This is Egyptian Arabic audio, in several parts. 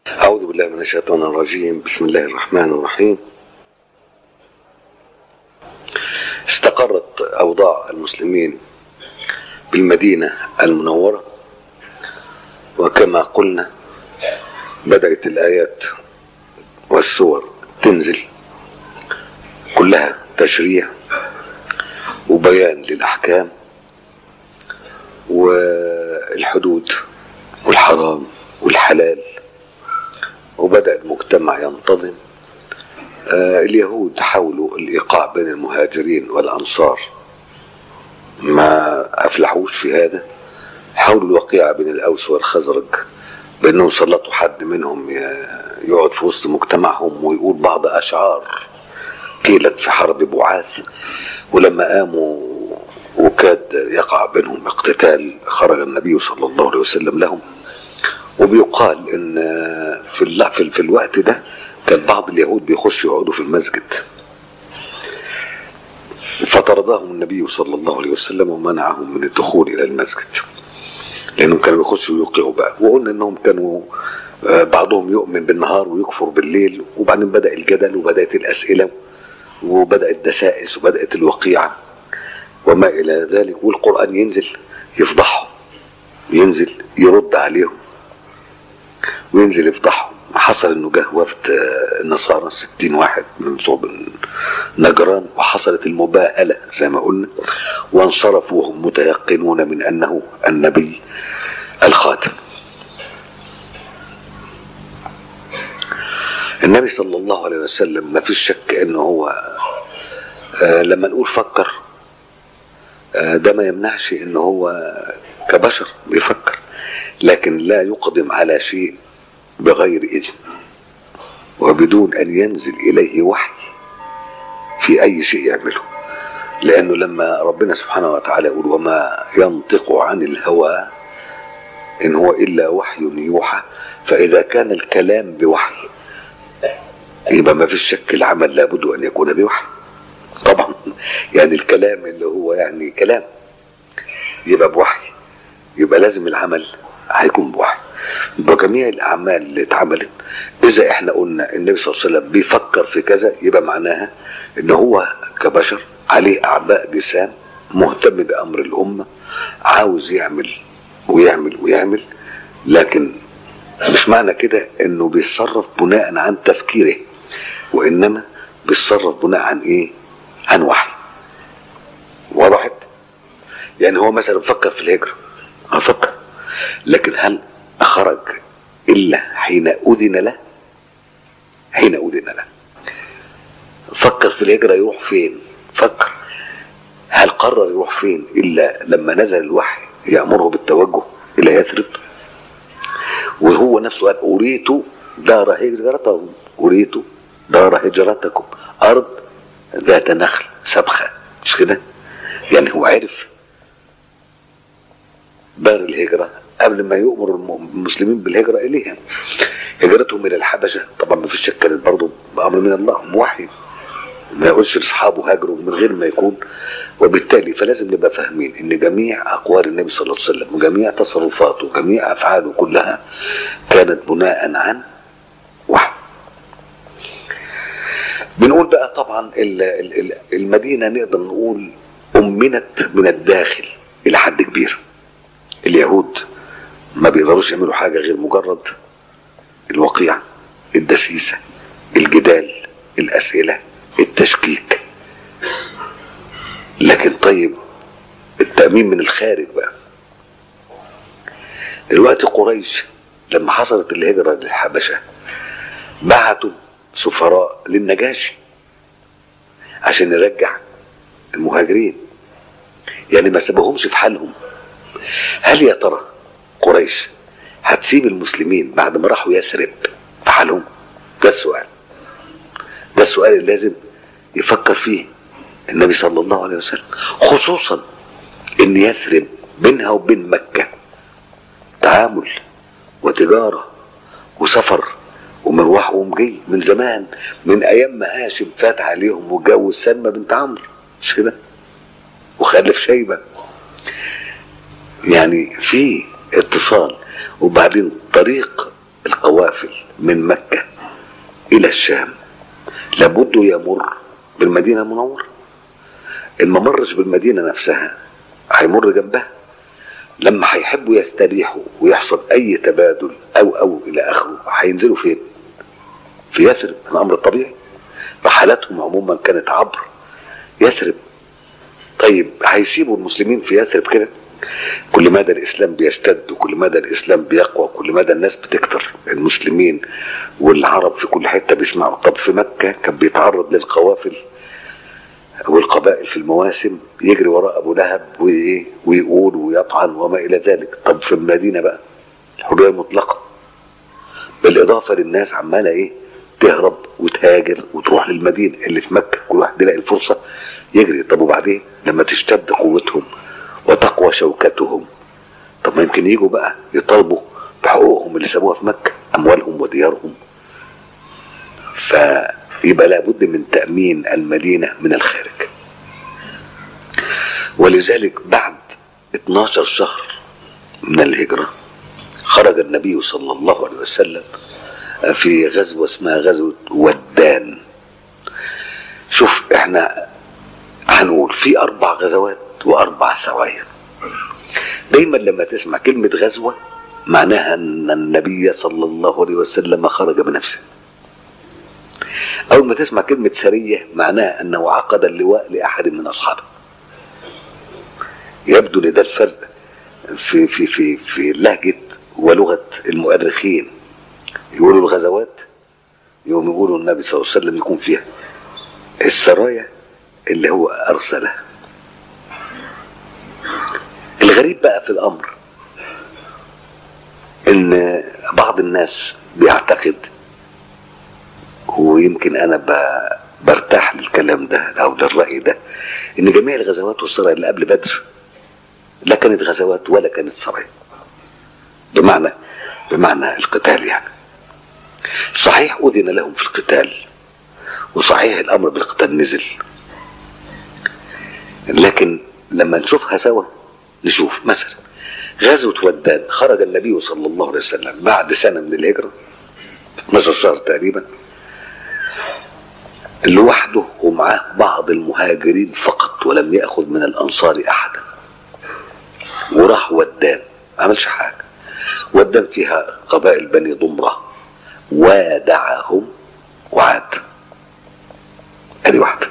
أعوذ بالله من الشيطان الرجيم بسم الله الرحمن الرحيم استقرت أوضاع المسلمين بالمدينة المنورة وكما قلنا بدأت الآيات والسور تنزل كلها تشريع وبيان للأحكام والحدود والحرام والحلال وبدأ المجتمع ينتظم آه اليهود حاولوا الإيقاع بين المهاجرين والأنصار ما أفلحوش في هذا حاولوا الوقيعة بين الأوس والخزرج بأنهم سلطوا حد منهم يقعد في وسط مجتمعهم ويقول بعض أشعار قيلت في حرب بعاث ولما قاموا وكاد يقع بينهم اقتتال خرج النبي صلى الله عليه وسلم لهم وبيقال ان في في, في الوقت ده كان بعض اليهود بيخشوا يقعدوا في المسجد فطردهم النبي صلى الله عليه وسلم ومنعهم من الدخول الى المسجد لانهم كانوا يخشوا يوقعوا بقى وقلنا انهم كانوا بعضهم يؤمن بالنهار ويكفر بالليل وبعدين بدا الجدل وبدات الاسئله وبدات الدسائس وبدات الوقيعه وما الى ذلك والقران ينزل يفضحهم ينزل يرد عليهم وينزل يفضحهم حصل انه جه وفد النصارى 60 واحد من صوب نجران وحصلت المباهلة زي ما قلنا وانصرفوا وهم متيقنون من انه النبي الخاتم النبي صلى الله عليه وسلم ما فيش شك انه هو آه لما نقول فكر آه ده ما يمنعش انه هو كبشر بيفكر لكن لا يقدم على شيء بغير إذن وبدون أن ينزل إليه وحي في أي شيء يعمله لأنه لما ربنا سبحانه وتعالى يقول وما ينطق عن الهوى إن هو إلا وحي يوحى فإذا كان الكلام بوحي يبقى ما فيش شك العمل لابد أن يكون بوحي طبعا يعني الكلام اللي هو يعني كلام يبقى بوحي يبقى لازم العمل هيكون بوحي وجميع الاعمال اللي اتعملت اذا احنا قلنا النبي صلى الله عليه وسلم بيفكر في كذا يبقى معناها ان هو كبشر عليه اعباء جسام مهتم بامر الامه عاوز يعمل ويعمل ويعمل لكن مش معنى كده انه بيتصرف بناء عن تفكيره وانما بيتصرف بناء عن ايه عن وحي وضحت يعني هو مثلا فكر في الهجره افكر لكن هل خرج إلا حين أذن له حين أذن له فكر في الهجرة يروح فين فكر هل قرر يروح فين إلا لما نزل الوحي يأمره بالتوجه إلى يثرب وهو نفسه قال أريت دار هجرتهم أريت دار هجرتكم أرض ذات نخل سبخة مش كده يعني هو عرف دار الهجرة قبل ما يؤمر المسلمين بالهجرة إليها هجرتهم إلى الحبشة طبعا ما فيش شك كانت برضه بأمر من الله بوحي ما يقولش لاصحابه هاجروا من غير ما يكون وبالتالي فلازم نبقى فاهمين ان جميع اقوال النبي صلى الله عليه وسلم وجميع تصرفاته وجميع افعاله كلها كانت بناء عن وحي بنقول بقى طبعا المدينه نقدر نقول امنت من الداخل الى حد كبير اليهود ما بيقدروش يعملوا حاجه غير مجرد الوقيعه الدسيسه الجدال الاسئله التشكيك لكن طيب التأمين من الخارج بقى دلوقتي قريش لما حصلت الهجرة للحبشة بعتوا سفراء للنجاشي عشان يرجع المهاجرين يعني ما سابوهمش في حالهم هل يا ترى قريش هتسيب المسلمين بعد ما راحوا يثرب في حالهم ده السؤال ده السؤال اللي لازم يفكر فيه النبي صلى الله عليه وسلم خصوصا ان يثرب بينها وبين مكة تعامل وتجارة وسفر ومروح ومجي من زمان من ايام ما هاشم فات عليهم وجوز سلمى بنت عمرو مش كده وخلف شيبة يعني في اتصال وبعدين طريق القوافل من مكة إلى الشام لابد يمر بالمدينة المنورة إن ما مرش بالمدينة نفسها هيمر جنبها لما هيحبوا يستريحوا ويحصل أي تبادل أو أو إلى آخره هينزلوا فين؟ في يثرب الأمر الطبيعي رحلاتهم عموما كانت عبر يثرب طيب هيسيبوا المسلمين في يثرب كده كل مدى الاسلام بيشتد وكل مدى الاسلام بيقوى كل مدى الناس بتكتر المسلمين والعرب في كل حته بيسمعوا طب في مكه كان بيتعرض للقوافل والقبائل في المواسم يجري وراء ابو لهب وايه ويقول ويطعن وما الى ذلك طب في المدينه بقى الحريه المطلقه بالاضافه للناس عماله ايه تهرب وتهاجر وتروح للمدينه اللي في مكه كل واحد يلاقي الفرصه يجري طب وبعدين لما تشتد قوتهم وتقوى شوكتهم طب ما يمكن يجوا بقى يطالبوا بحقوقهم اللي سابوها في مكة أموالهم وديارهم فيبقى لابد من تأمين المدينة من الخارج ولذلك بعد 12 شهر من الهجرة خرج النبي صلى الله عليه وسلم في غزوة اسمها غزوة ودان شوف احنا هنقول في أربع غزوات وأربع سرايا دايما لما تسمع كلمة غزوة معناها أن النبي صلى الله عليه وسلم خرج بنفسه أول ما تسمع كلمة سرية معناها أنه عقد اللواء لأحد من أصحابه يبدو ان ده الفرق في في في في لهجة ولغة المؤرخين يقولوا الغزوات يوم يقولوا النبي صلى الله عليه وسلم يكون فيها السرايا اللي هو أرسلها الغريب بقى في الامر ان بعض الناس بيعتقد ويمكن انا برتاح للكلام ده او للراي ده ان جميع الغزوات والسرايا اللي قبل بدر لا كانت غزوات ولا كانت سرايا بمعنى بمعنى القتال يعني صحيح اذن لهم في القتال وصحيح الامر بالقتال نزل لكن لما نشوفها سوا نشوف مثلا غزوة ودان خرج النبي صلى الله عليه وسلم بعد سنة من الهجرة 12 شهر تقريبا لوحده ومعاه بعض المهاجرين فقط ولم يأخذ من الأنصار أحدا وراح ودان ما عملش حاجة ودان فيها قبائل بني ضمرة وادعهم وعاد ادي واحدة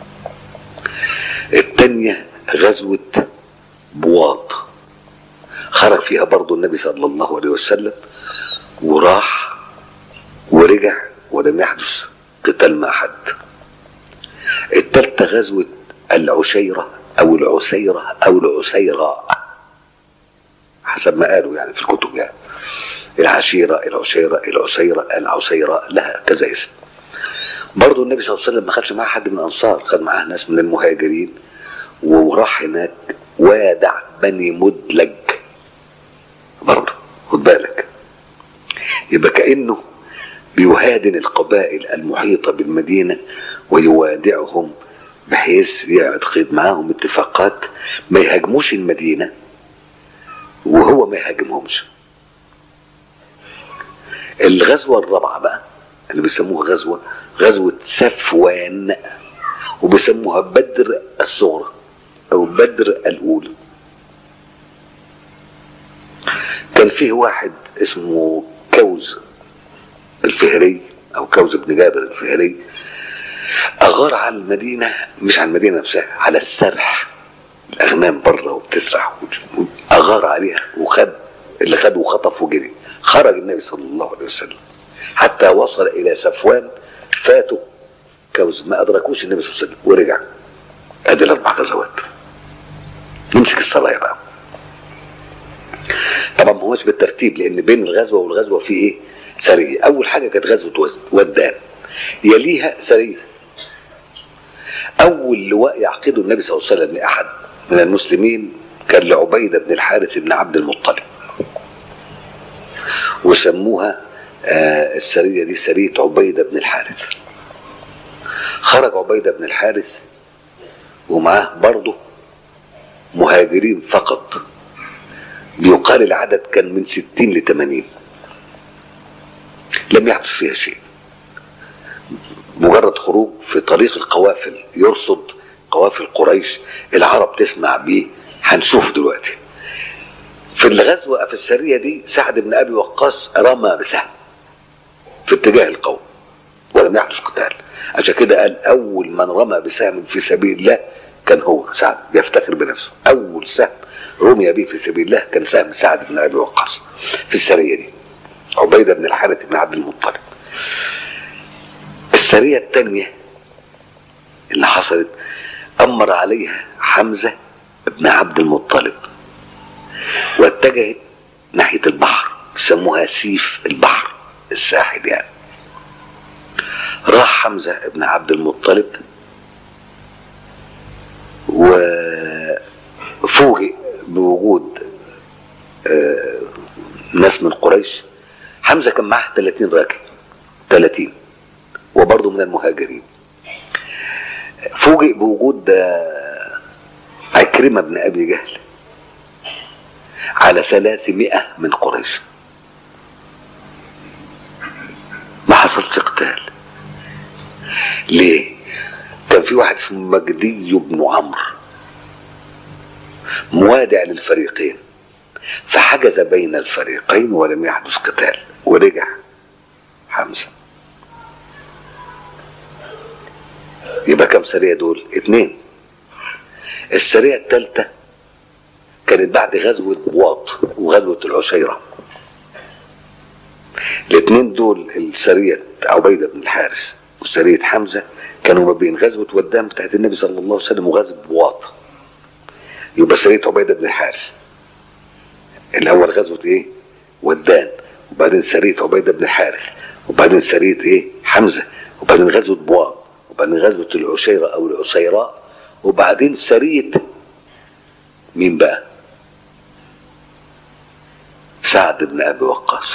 الثانية غزوة بواط خرج فيها برضو النبي صلى الله عليه وسلم وراح ورجع ولم يحدث قتال مع حد الثالثة غزوة العشيرة أو العسيرة أو العسيراء حسب ما قالوا يعني في الكتب يعني العشيرة العشيرة العسيرة العسيراء لها كذا اسم برضو النبي صلى الله عليه وسلم ما خدش معاه حد من الأنصار خد معاه ناس من المهاجرين وراح هناك وادع بني مدلج برضه خد بالك يبقى كأنه بيهادن القبائل المحيطة بالمدينة ويوادعهم بحيث يعقد معاهم اتفاقات ما يهاجموش المدينة وهو ما يهاجمهمش الغزوة الرابعة بقى اللي بيسموها غزوة غزوة سفوان وبيسموها بدر الصغرى أو بدر الأولى كان فيه واحد اسمه كوز الفهري أو كوز بن جابر الفهري أغار على المدينة مش على المدينة نفسها على السرح الأغنام بره وبتسرح أغار عليها وخد اللي خده وخطف وجري خرج النبي صلى الله عليه وسلم حتى وصل إلى صفوان فاتوا كوز ما أدركوش النبي صلى الله عليه وسلم ورجع ادي الاربع غزوات نمسك الصلاه بقى طبعا ما هوش بالترتيب لان بين الغزوه والغزوه في ايه سريه اول حاجه كانت غزوه ودان يليها سريه اول لواء يعقده النبي صلى الله عليه وسلم لاحد من المسلمين كان لعبيده بن الحارث بن عبد المطلب وسموها آه السريه دي سريه عبيده بن الحارث خرج عبيده بن الحارث ومعاه برضه مهاجرين فقط بيقال العدد كان من ستين لثمانين لم يحدث فيها شيء مجرد خروج في طريق القوافل يرصد قوافل قريش العرب تسمع بيه هنشوف دلوقتي في الغزوة في السرية دي سعد بن أبي وقاص رمى بسهم في اتجاه القوم ولم يحدث قتال عشان كده قال أول من رمى بسهم في سبيل الله كان هو سعد بيفتخر بنفسه أول سهم رمي به في سبيل الله كان سهم سعد بن أبي وقاص في السرية دي عبيدة بن الحارث بن عبد المطلب السرية الثانية اللي حصلت أمر عليها حمزة بن عبد المطلب واتجهت ناحية البحر سموها سيف البحر الساحل يعني راح حمزة بن عبد المطلب وفوجئ بوجود آه، ناس من قريش حمزة كان معاه 30 راكب 30 وبرضه من المهاجرين فوجئ بوجود آه، عكرمة بن أبي جهل على 300 من قريش ما حصلش قتال ليه كان في واحد اسمه مجدي بن عمرو موادع للفريقين فحجز بين الفريقين ولم يحدث قتال ورجع حمزه يبقى كم سريه دول اتنين السريه الثالثه كانت بعد غزوه بواط وغزوه العشيره الاثنين دول السريه عبيده بن الحارث وسريه حمزه كانوا ما بين غزوه ودان بتاعت النبي صلى الله عليه وسلم وغزوه بواط يبقى سريه عبيده بن الحارث الاول غزوه ايه ودان وبعدين سريه عبيده بن الحارث وبعدين سريه ايه حمزه وبعدين غزوه بواط وبعدين غزوه العشيره او العسيراء وبعدين سريه مين بقى سعد بن ابي وقاص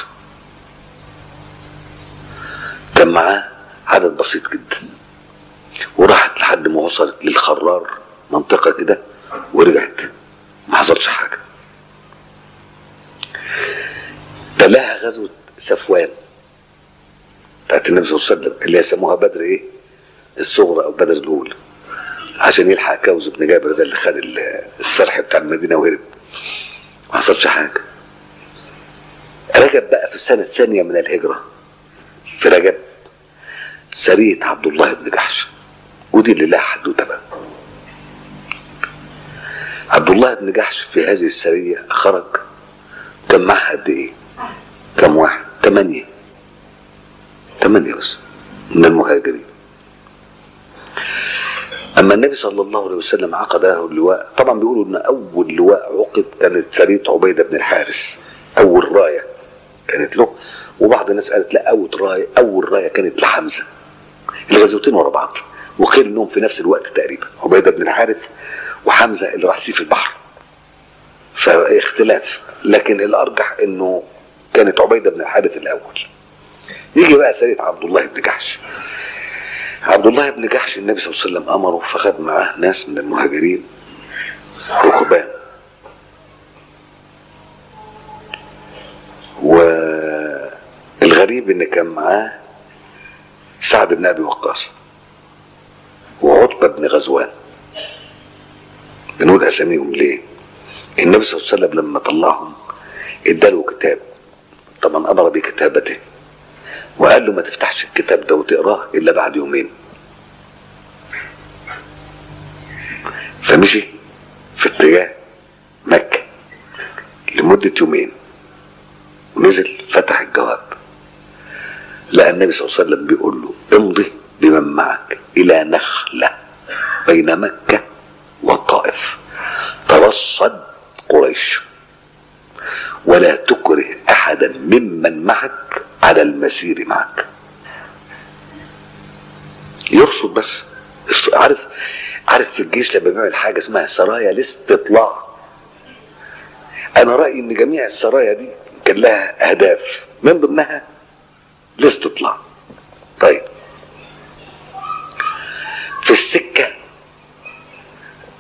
كان معاه عدد بسيط جدا وراحت لحد ما وصلت للخرار منطقة كده ورجعت ما حصلش حاجة تلاها غزوة سفوان بتاعت النبي صلى الله عليه وسلم اللي يسموها بدر ايه الصغرى او بدر الاولى عشان يلحق كوز بن جابر ده اللي خد السرح بتاع المدينة وهرب ما حصلش حاجة رجب بقى في السنة الثانية من الهجرة في رجب سرية عبد الله بن جحش ودي اللي لها حدوته بقى عبد الله بن جحش في هذه السرية خرج كان معها قد ايه؟ كم واحد؟ ثمانية ثمانية بس من المهاجرين أما النبي صلى الله عليه وسلم عقد له اللواء طبعا بيقولوا إن أول لواء عقد كانت سرية عبيدة بن الحارث أول راية كانت له وبعض الناس قالت لا أول راية أول راية كانت لحمزة الغزوتين ورا بعض وقيل انهم في نفس الوقت تقريبا عبيده بن الحارث وحمزه اللي راح سيف البحر فاختلاف لكن الارجح انه كانت عبيده بن الحارث الاول يجي بقى سيره عبد الله بن جحش عبد الله بن جحش النبي صلى الله عليه وسلم امره فخد معاه ناس من المهاجرين ركبان والغريب ان كان معاه سعد بن ابي وقاص وعتبه بن غزوان بنقول اساميهم ليه؟ النبي صلى الله عليه وسلم لما طلعهم اداله كتاب طبعا امر بكتابته وقال له ما تفتحش الكتاب ده وتقراه الا بعد يومين فمشي في اتجاه مكه لمده يومين ونزل فتح الجواب لقى النبي صلى الله عليه وسلم بيقول له امضي بمن معك الى نخله بين مكه والطائف ترصد قريش ولا تكره احدا ممن معك على المسير معك يرصد بس عارف عارف في الجيش لما بيعمل حاجه اسمها سرايا الاستطلاع انا رايي ان جميع السرايا دي كان لها اهداف من ضمنها الاستطلاع طيب في السكة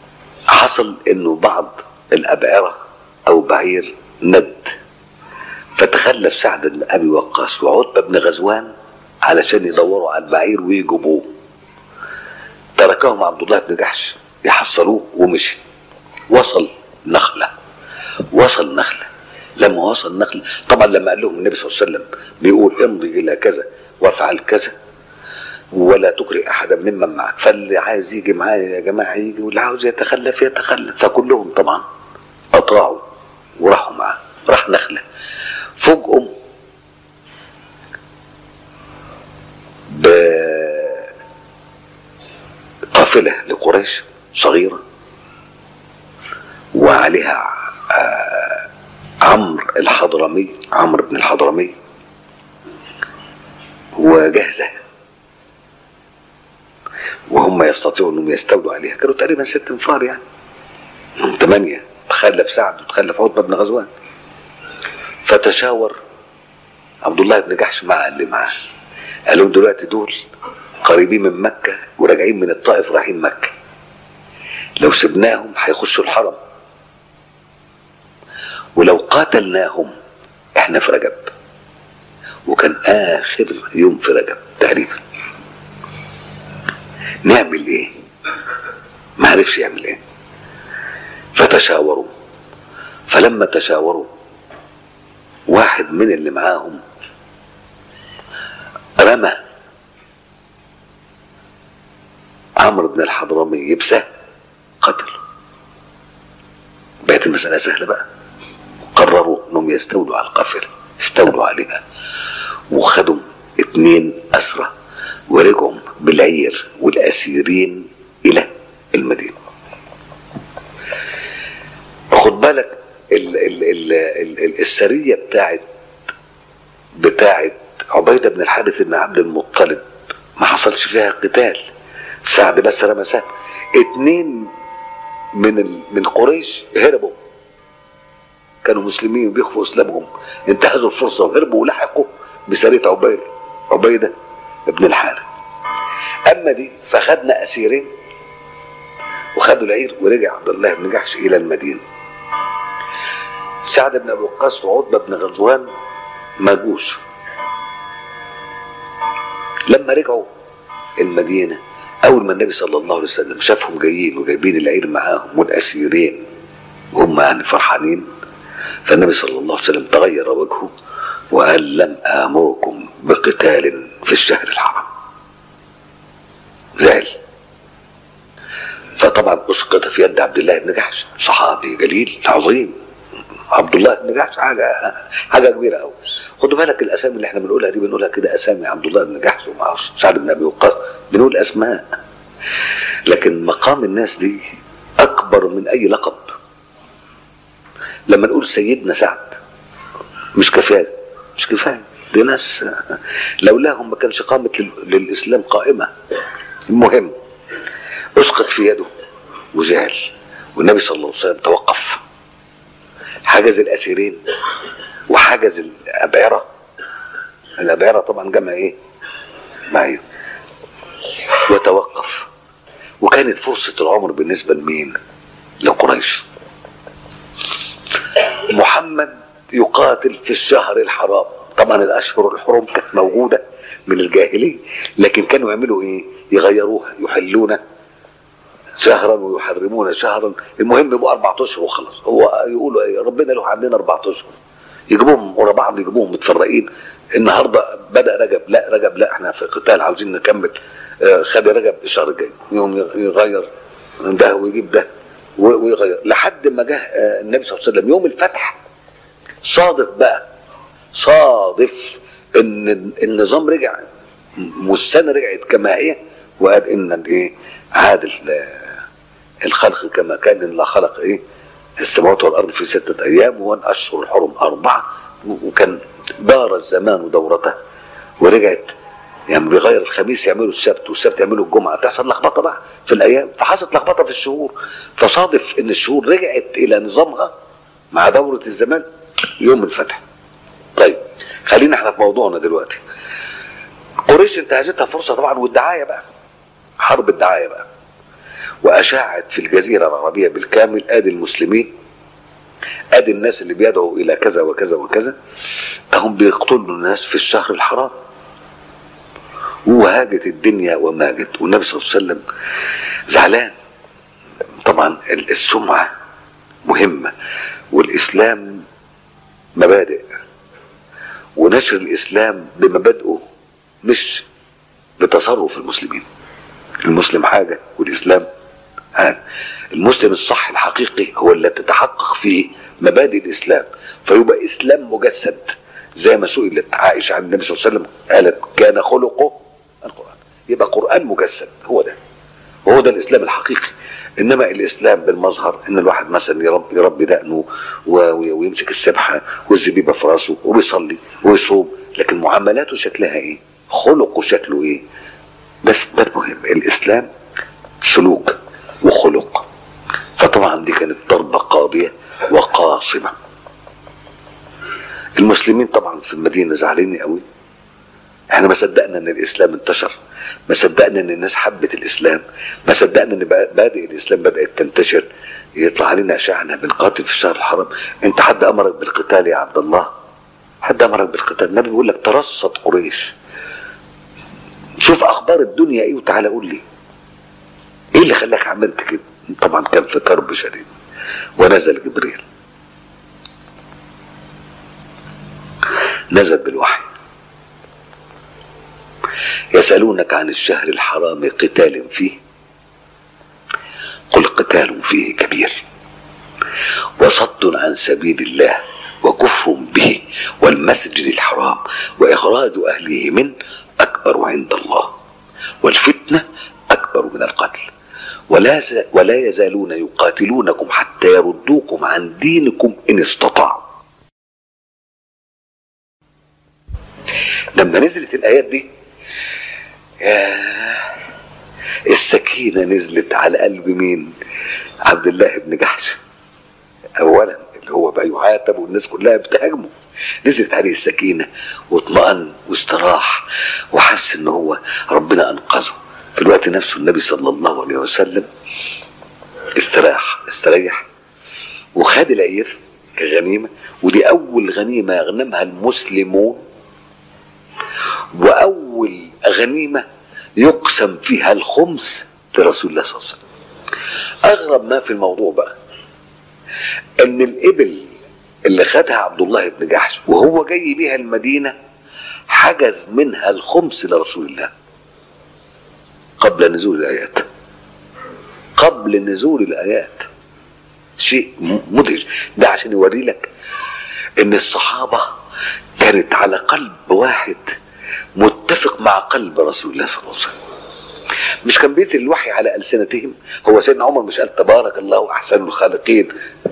حصل انه بعض الابعرة او بعير ند فتخلف سعد بن ابي وقاص وعتبه بن غزوان علشان يدوروا على البعير ويجيبوه تركهم عبد الله بن جحش يحصلوه ومشي وصل نخله وصل نخله لما وصل نخله طبعا لما قال لهم النبي صلى الله عليه وسلم بيقول امضي الى كذا وافعل كذا ولا تكره احدا ممن معك فاللي عايز يجي معايا يا جماعه يجي واللي عاوز يتخلف يتخلف فكلهم طبعا اطاعوا وراحوا معاه راح نخله فوجئوا بقافله لقريش صغيره وعليها آه، عمرو الحضرمي عمرو بن الحضرمي وجاهزه وهم يستطيعوا انهم يستولوا عليها كانوا تقريبا ست انفار يعني هم ثمانيه تخلف سعد وتخلف عتبه بن غزوان فتشاور عبد الله بن جحش مع اللي معاه قال لهم دلوقتي دول قريبين من مكه وراجعين من الطائف رايحين مكه لو سبناهم هيخشوا الحرم ولو قاتلناهم احنا في رجب وكان اخر يوم في رجب تقريبا نعمل ايه ما عرفش يعمل ايه فتشاوروا فلما تشاوروا واحد من اللي معاهم رمى عمرو بن الحضرمي بسهم قتله بقت المسألة سهلة بقى قرروا انهم يستولوا على القافلة استولوا عليها وخدوا اتنين أسرى ورجعوا بالعير والأسيرين إلى المدينة خد بالك ال ال ال ال ال السرية بتاعت بتاعت عبيدة بن الحارث بن عبد المطلب ما حصلش فيها قتال سعد بس رمى سهم اتنين من ال من قريش هربوا كانوا مسلمين وبيخفوا اسلامهم انتهزوا الفرصه وهربوا ولحقوا بسريه عبيده عبيده ابن الحارث اما دي فخدنا اسيرين وخدوا العير ورجع عبد الله بن جحش الى المدينه سعد بن ابي وقاص وعتبه بن غزوان ما جوش لما رجعوا المدينه اول ما النبي صلى الله عليه وسلم شافهم جايين وجايبين العير معاهم والاسيرين وهم يعني فرحانين فالنبي صلى الله عليه وسلم تغير وجهه وقال لم امركم بقتال في الشهر الحرام زعل فطبعا اسقط في يد عبد الله بن جحش صحابي جليل عظيم عبد الله بن جحش حاجه حاجه كبيره قوي خدوا بالك الاسامي اللي احنا بنقولها دي بنقولها كده اسامي عبد الله بن جحش ومع سعد بن ابي وقاص بنقول اسماء لكن مقام الناس دي اكبر من اي لقب لما نقول سيدنا سعد مش كفايه مش كفايه دي ناس لولاهم ما كانش قامت لل- للاسلام قائمه المهم اسقط في يده وزعل والنبي صلى الله عليه وسلم توقف حجز الاسيرين وحجز الابعره الابعره طبعا جمع ايه معي وتوقف وكانت فرصه العمر بالنسبه لمين لقريش محمد يقاتل في الشهر الحرام طبعا الاشهر الحرم كانت موجوده من الجاهليه لكن كانوا يعملوا ايه يغيروها يحلون شهرا ويحرمون شهرا المهم يبقوا اربع اشهر وخلاص هو يقولوا ايه ربنا له عندنا اربع اشهر يجيبوهم ورا بعض يجيبوهم متفرقين النهارده بدا رجب لا رجب لا احنا في قتال عاوزين نكمل آه، خد رجب الشهر الجاي يوم يغير ده ويجيب ده و- ويغير لحد ما جه آه، النبي صلى الله عليه وسلم يوم الفتح صادف بقى صادف ان النظام رجع والسنه رجعت كما هي وقال ان الايه عاد ال- الخلق كما كان الله خلق ايه السماوات والارض في سته ايام والاشهر الحرم اربعه وكان دار الزمان ودورته ورجعت يعني بيغير الخميس يعملوا السبت والسبت يعملوا الجمعه تحصل لخبطه بقى في الايام فحصلت لخبطه في الشهور فصادف ان الشهور رجعت الى نظامها مع دوره الزمان يوم الفتح طيب خلينا احنا في موضوعنا دلوقتي قريش انتهزتها فرصه طبعا والدعايه بقى حرب الدعايه بقى واشاعت في الجزيره العربيه بالكامل ادي المسلمين ادي الناس اللي بيدعوا الى كذا وكذا وكذا هم بيقتلوا الناس في الشهر الحرام وهاجت الدنيا وماجت والنبي صلى الله عليه وسلم زعلان طبعا السمعة مهمة والإسلام مبادئ ونشر الإسلام بمبادئه مش بتصرف المسلمين المسلم حاجة والإسلام حاجة المسلم الصح الحقيقي هو اللي تتحقق فيه مبادئ الإسلام فيبقى إسلام مجسد زي ما سئلت عائشة عن النبي صلى الله عليه وسلم قالت كان خلقه القرآن يبقى قرآن مجسد هو ده وهو ده الإسلام الحقيقي انما الاسلام بالمظهر ان الواحد مثلا يربي يربي دقنه ويمسك السبحه والزبيبه في راسه وبيصلي ويصوم لكن معاملاته شكلها ايه؟ خلقه شكله ايه؟ بس ده المهم الاسلام سلوك وخلق فطبعا دي كانت ضربه قاضيه وقاصمه المسلمين طبعا في المدينه زعلانين قوي احنا ما صدقنا ان الاسلام انتشر ما صدقنا ان الناس حبت الاسلام ما صدقنا ان بادئ الاسلام بدات تنتشر يطلع علينا اشاعه بنقاتل في الشهر الحرام انت حد امرك بالقتال يا عبد الله حد امرك بالقتال النبي بيقول لك ترصد قريش شوف اخبار الدنيا ايه وتعالى قول لي ايه اللي خلاك عملت كده طبعا كان في كرب شديد ونزل جبريل نزل بالوحي يسألونك عن الشهر الحرام قتال فيه قل قتال فيه كبير وصد عن سبيل الله وكفر به والمسجد الحرام وإخراج أهله منه أكبر عند الله والفتنة أكبر من القتل ولا ولا يزالون يقاتلونكم حتى يردوكم عن دينكم إن استطاعوا لما نزلت الآيات دي ياه السكينة نزلت على قلب مين عبد الله بن جحش أولا اللي هو بقى يعاتب والناس كلها بتهاجمه نزلت عليه السكينة واطمأن واستراح وحس ان هو ربنا انقذه في الوقت نفسه النبي صلى الله عليه وسلم استراح استريح وخد العير كغنيمة ودي أول غنيمة يغنمها المسلمون وأول غنيمة يقسم فيها الخمس لرسول الله صلى الله عليه وسلم أغرب ما في الموضوع بقى إن الإبل اللي خدها عبد الله بن جحش وهو جاي بيها المدينة حجز منها الخمس لرسول الله قبل نزول الآيات قبل نزول الآيات شيء مدهش ده عشان يوري لك ان الصحابة كانت على قلب واحد متفق مع قلب رسول الله صلى الله عليه وسلم مش كان بينزل الوحي على ألسنتهم هو سيدنا عمر مش قال تبارك الله أحسن الخالقين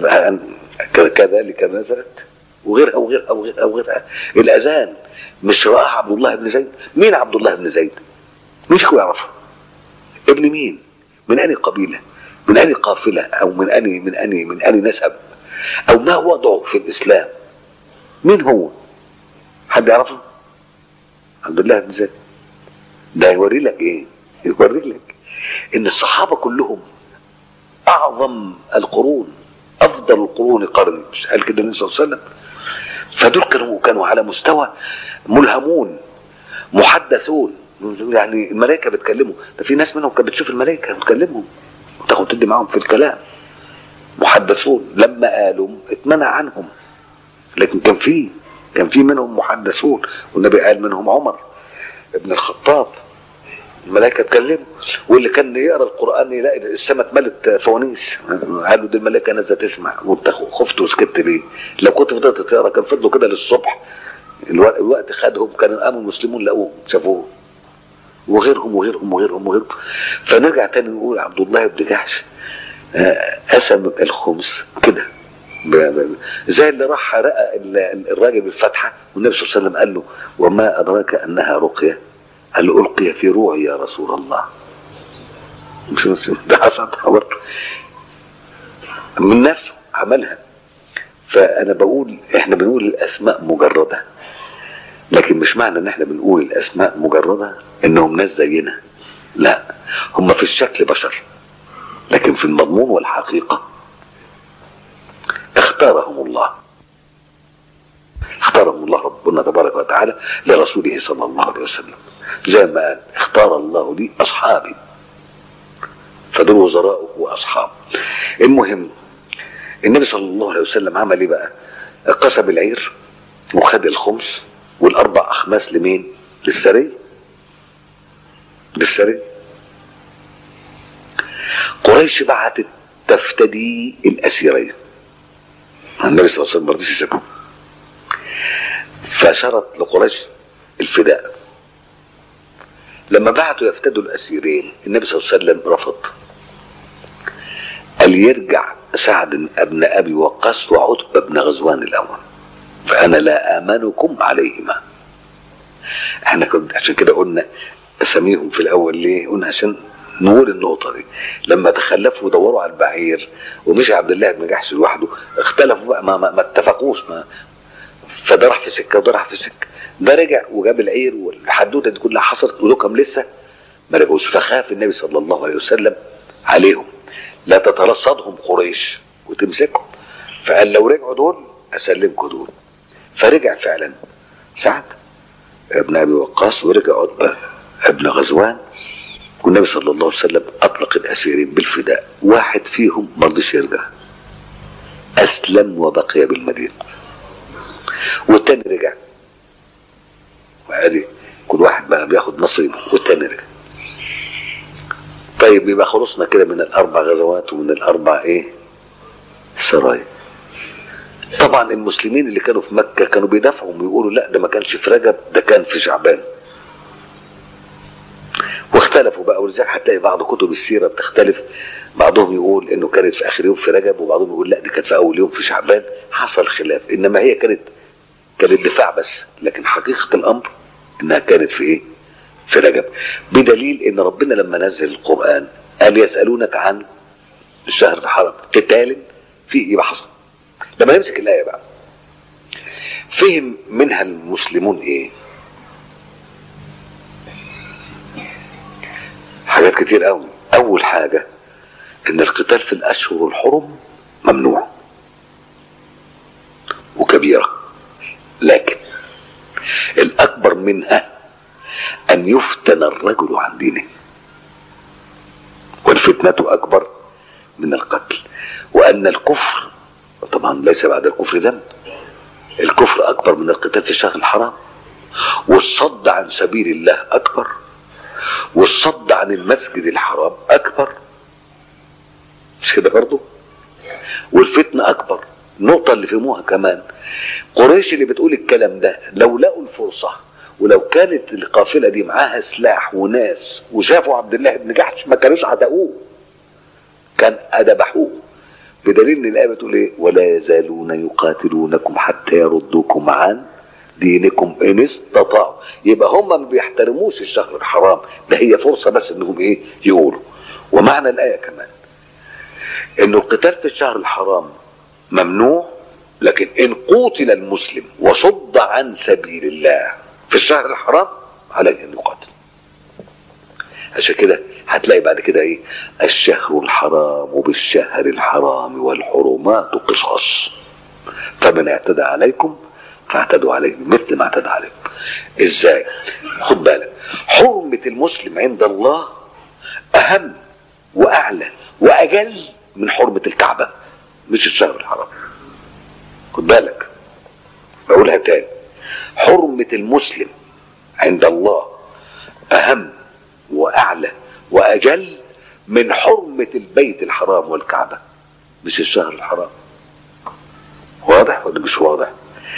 كذلك نزلت وغيرها وغيرها وغيرها وغيرها الأذان مش رآها عبد الله بن زيد مين عبد الله بن زيد مين فيكم يعرفه ابن مين من أي قبيلة من أي قافلة أو من أي من أي من أي نسب أو ما وضعه في الإسلام مين هو حد يعرفه عبد الله بن زيد ده يوري لك ايه يوري لك ان الصحابه كلهم اعظم القرون افضل القرون قرن مش قال كده النبي صلى الله عليه وسلم فدول كانوا كانوا على مستوى ملهمون محدثون يعني الملائكه بتكلموا ده في ناس منهم كانت بتشوف الملائكه بتكلمهم وتاخد تدي معاهم في الكلام محدثون لما قالوا اتمنع عنهم لكن كان في كان في منهم محدثون والنبي قال منهم عمر ابن الخطاب الملائكه اتكلموا واللي كان يقرا القران يلاقي السماء اتملت فوانيس قالوا دي الملائكه نازله تسمع وانت خفت وسكت ليه؟ لو كنت فضلت تقرا كان فضلوا كده للصبح الوقت خدهم كانوا قاموا المسلمون لقوهم شافوه وغيرهم وغيرهم وغيرهم وغيرهم فنرجع تاني نقول عبد الله بن جحش قسم الخمس كده زي اللي راح رقى الراجل بالفتحة والنبي صلى الله عليه وسلم قال له وما أدراك أنها رقية قال له ألقي في روعي يا رسول الله ده حصل برضه من نفسه عملها فأنا بقول إحنا بنقول الأسماء مجردة لكن مش معنى إن إحنا بنقول الأسماء مجردة إنهم ناس زينا لا هم في الشكل بشر لكن في المضمون والحقيقة اختارهم الله اختارهم الله ربنا تبارك وتعالى لرسوله صلى الله عليه وسلم زي ما قال اختار الله لي اصحابي فدول وزراءه واصحابه المهم النبي صلى الله عليه وسلم عمل ايه بقى قسم العير وخد الخمس والاربع اخماس لمين للسريه للسريه قريش بعتت تفتدي الاسيرين النبي صلى الله عليه وسلم ما رضيش يسيبهم فشرط لقريش الفداء لما بعتوا يفتدوا الاسيرين النبي صلى الله عليه وسلم رفض قال يرجع سعد ابن ابي وقاص وعتبه بن غزوان الاول فانا لا امنكم عليهما احنا كنا عشان كده قلنا اساميهم في الاول ليه قلنا عشان نقول النقطة دي لما تخلفوا ودوروا على البعير ومشي عبد الله بن جحش لوحده اختلفوا بقى ما, ما, ما اتفقوش ما فده راح في سكة وده راح في سكة ده رجع وجاب العير والحدوتة دي كلها حصلت ودوكم لسه ما رجعوش فخاف النبي صلى الله عليه وسلم عليهم لا تترصدهم قريش وتمسكهم فقال لو رجعوا دول اسلمكم دول فرجع فعلا سعد ابن ابي وقاص ورجع عتبه ابن غزوان والنبي صلى الله عليه وسلم اطلق الاسيرين بالفداء واحد فيهم ما رضيش يرجع اسلم وبقي بالمدينه والتاني رجع وادي كل واحد بقى بياخد نصيبه والتاني رجع طيب يبقى خلصنا كده من الاربع غزوات ومن الاربع ايه سرايا طبعا المسلمين اللي كانوا في مكه كانوا بيدافعوا ويقولوا لا ده ما كانش في رجب ده كان في شعبان واختلفوا بقى ولذلك هتلاقي بعض كتب السيره بتختلف بعضهم يقول انه كانت في اخر يوم في رجب وبعضهم يقول لا دي كانت في اول يوم في شعبان حصل خلاف انما هي كانت كانت دفاع بس لكن حقيقه الامر انها كانت في ايه؟ في رجب بدليل ان ربنا لما نزل القران قال يسالونك عن الشهر الحرام قتال فيه يبقى حصل لما نمسك الايه بقى فهم منها المسلمون ايه؟ حاجات كتير قوي اول حاجه ان القتال في الاشهر الحرم ممنوع وكبيره لكن الاكبر منها ان يفتن الرجل عن دينه والفتنه اكبر من القتل وان الكفر طبعا ليس بعد الكفر ذنب الكفر اكبر من القتال في الشهر الحرام والصد عن سبيل الله اكبر والصد عن المسجد الحرام اكبر مش كده برضه والفتنه اكبر النقطه اللي فهموها كمان قريش اللي بتقول الكلام ده لو لقوا الفرصه ولو كانت القافله دي معاها سلاح وناس وشافوا عبد الله بن جحش ما كانوش عتقوه كان ذبحوه بدليل ان الايه بتقول ايه ولا يزالون يقاتلونكم حتى يردوكم عن دينكم ان استطاعوا يبقى هم ما بيحترموش الشهر الحرام ده هي فرصه بس انهم ايه يقولوا ومعنى الايه كمان انه القتال في الشهر الحرام ممنوع لكن ان قوتل المسلم وصد عن سبيل الله في الشهر الحرام عليه ان يقاتل عشان كده هتلاقي بعد كده ايه الشهر الحرام وبالشهر الحرام والحرمات قصاص فمن اعتدى عليكم فاعتدوا عليه مثل ما اعتدى عليكم ازاي خد بالك حرمة المسلم عند الله اهم واعلى واجل من حرمة الكعبة مش الشهر الحرام خد بالك بقولها تاني حرمة المسلم عند الله اهم واعلى واجل من حرمة البيت الحرام والكعبة مش الشهر الحرام واضح ولا مش واضح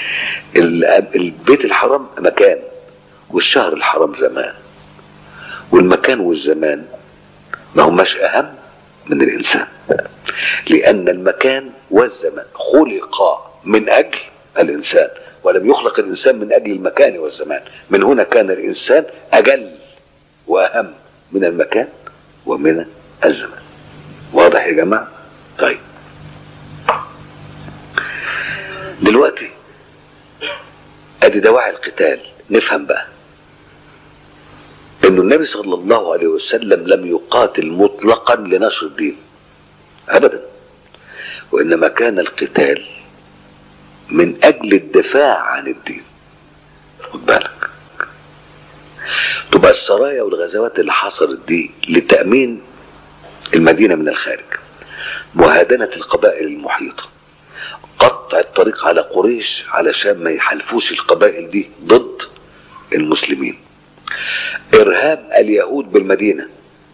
البيت الحرام مكان والشهر الحرام زمان والمكان والزمان ما هماش اهم من الانسان لان المكان والزمان خلقا من اجل الانسان ولم يخلق الانسان من اجل المكان والزمان من هنا كان الانسان اجل واهم من المكان ومن الزمان واضح يا جماعه طيب دلوقتي ادي دواعي القتال نفهم بقى انه النبي صلى الله عليه وسلم لم يقاتل مطلقا لنشر الدين ابدا وانما كان القتال من اجل الدفاع عن الدين خد بالك تبقى السرايا والغزوات اللي حصلت دي لتامين المدينه من الخارج مهادنه القبائل المحيطه قطع الطريق على قريش علشان ما يحالفوش القبائل دي ضد المسلمين ارهاب اليهود بالمدينه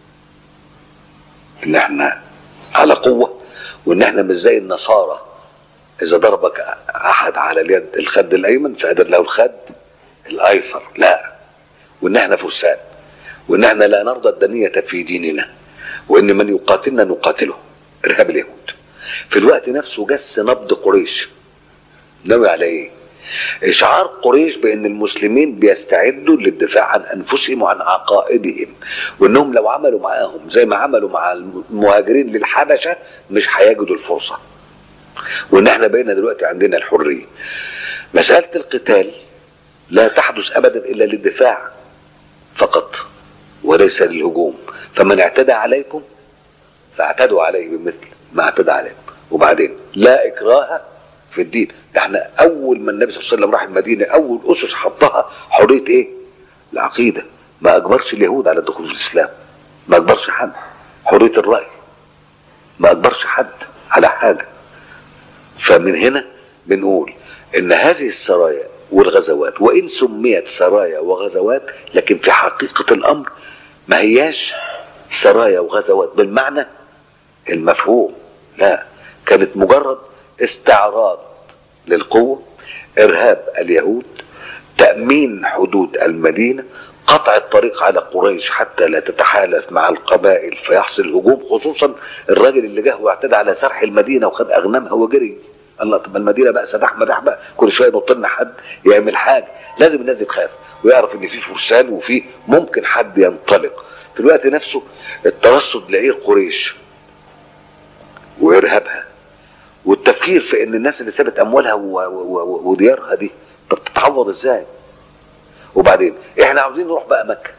ان احنا على قوه وان احنا مش زي النصارى اذا ضربك احد على اليد الخد الايمن فقدر له الخد الايسر لا وان احنا فرسان وان احنا لا نرضى الدنيه في ديننا وان من يقاتلنا نقاتله ارهاب اليهود في الوقت نفسه جس نبض قريش ناوي على ايه اشعار قريش بان المسلمين بيستعدوا للدفاع عن انفسهم وعن عقائدهم وانهم لو عملوا معاهم زي ما عملوا مع المهاجرين للحبشه مش هيجدوا الفرصه وان احنا بقينا دلوقتي عندنا الحريه مساله القتال لا تحدث ابدا الا للدفاع فقط وليس للهجوم فمن اعتدى عليكم فاعتدوا عليه بمثل ما اعتدى عليكم وبعدين لا اكراه في الدين ده احنا اول ما النبي صلى الله عليه وسلم راح المدينه اول اسس حطها حريه ايه العقيده ما اجبرش اليهود على الدخول في الاسلام ما اجبرش حد حريه الراي ما اجبرش حد على حاجه فمن هنا بنقول ان هذه السرايا والغزوات وان سميت سرايا وغزوات لكن في حقيقه الامر ما هياش سرايا وغزوات بالمعنى المفهوم لا كانت مجرد استعراض للقوة إرهاب اليهود تأمين حدود المدينة قطع الطريق على قريش حتى لا تتحالف مع القبائل فيحصل هجوم خصوصا الراجل اللي جه واعتدى على سرح المدينة وخد أغنامها وجري الله طب المدينة بقى سداح مداح بقى كل شوية ينط لنا حد يعمل حاجة لازم الناس دي تخاف ويعرف ان في فرسان وفي ممكن حد ينطلق في الوقت نفسه الترصد لعير قريش وارهابها والتفكير في ان الناس اللي سابت اموالها و- و- و- وديارها دي طب تتعوض ازاي وبعدين احنا عاوزين نروح بقى مكه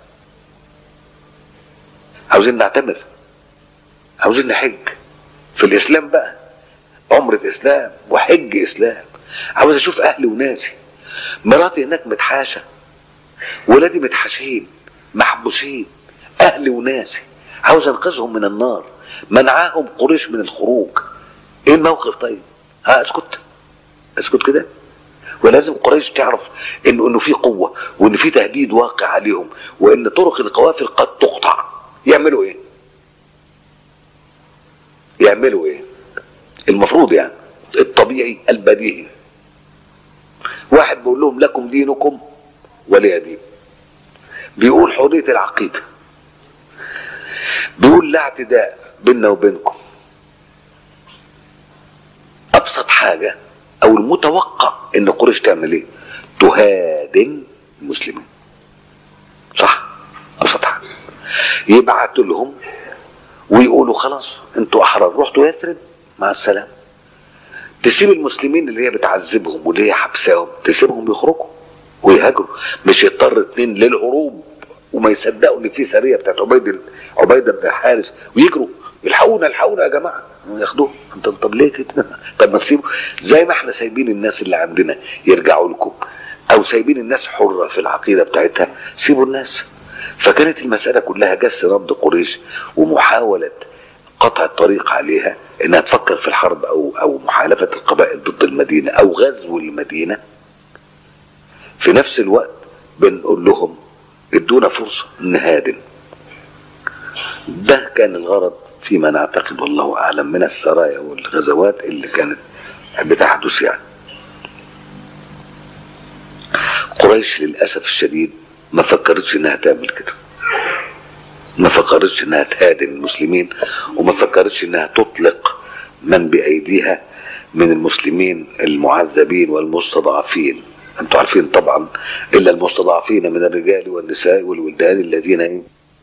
عاوزين نعتمر عاوزين نحج في الاسلام بقى عمرة اسلام وحج اسلام عاوز اشوف اهلي وناسي مراتي هناك متحاشة ولادي متحاشين محبوسين اهلي وناسي عاوز انقذهم من النار منعاهم قريش من الخروج ايه الموقف طيب ها اسكت اسكت كده ولازم قريش تعرف انه انه في قوه وان في تهديد واقع عليهم وان طرق القوافل قد تقطع يعملوا ايه يعملوا ايه المفروض يعني الطبيعي البديهي واحد بيقول لهم لكم دينكم ولي دين بيقول حريه العقيده بيقول لا اعتداء بيننا وبينكم ابسط حاجه او المتوقع ان قريش تعمل ايه تهادن المسلمين صح ابسط حاجه يبعتوا لهم ويقولوا خلاص انتوا احرار رحتوا يثرب مع السلامه تسيب المسلمين اللي هي بتعذبهم واللي هي حبساهم تسيبهم يخرجوا ويهاجروا مش يضطر اتنين للهروب وما يصدقوا ان في سريه بتاعت عبيد عبيده بن حارس ويجروا يلحقونا الحقونا يا جماعه ياخدوه طب طب ليه كده؟ طب ما تسيبوا زي ما احنا سايبين الناس اللي عندنا يرجعوا لكم او سايبين الناس حره في العقيده بتاعتها سيبوا الناس فكانت المساله كلها جس نبض قريش ومحاوله قطع الطريق عليها انها تفكر في الحرب او او محالفه القبائل ضد المدينه او غزو المدينه في نفس الوقت بنقول لهم ادونا فرصه نهادن ده كان الغرض فيما نعتقد والله اعلم من السرايا والغزوات اللي كانت بتحدث يعني قريش للاسف الشديد ما فكرتش انها تعمل كده ما فكرتش انها تهادن المسلمين وما فكرتش انها تطلق من بايديها من المسلمين المعذبين والمستضعفين انتوا عارفين طبعا الا المستضعفين من الرجال والنساء والولدان الذين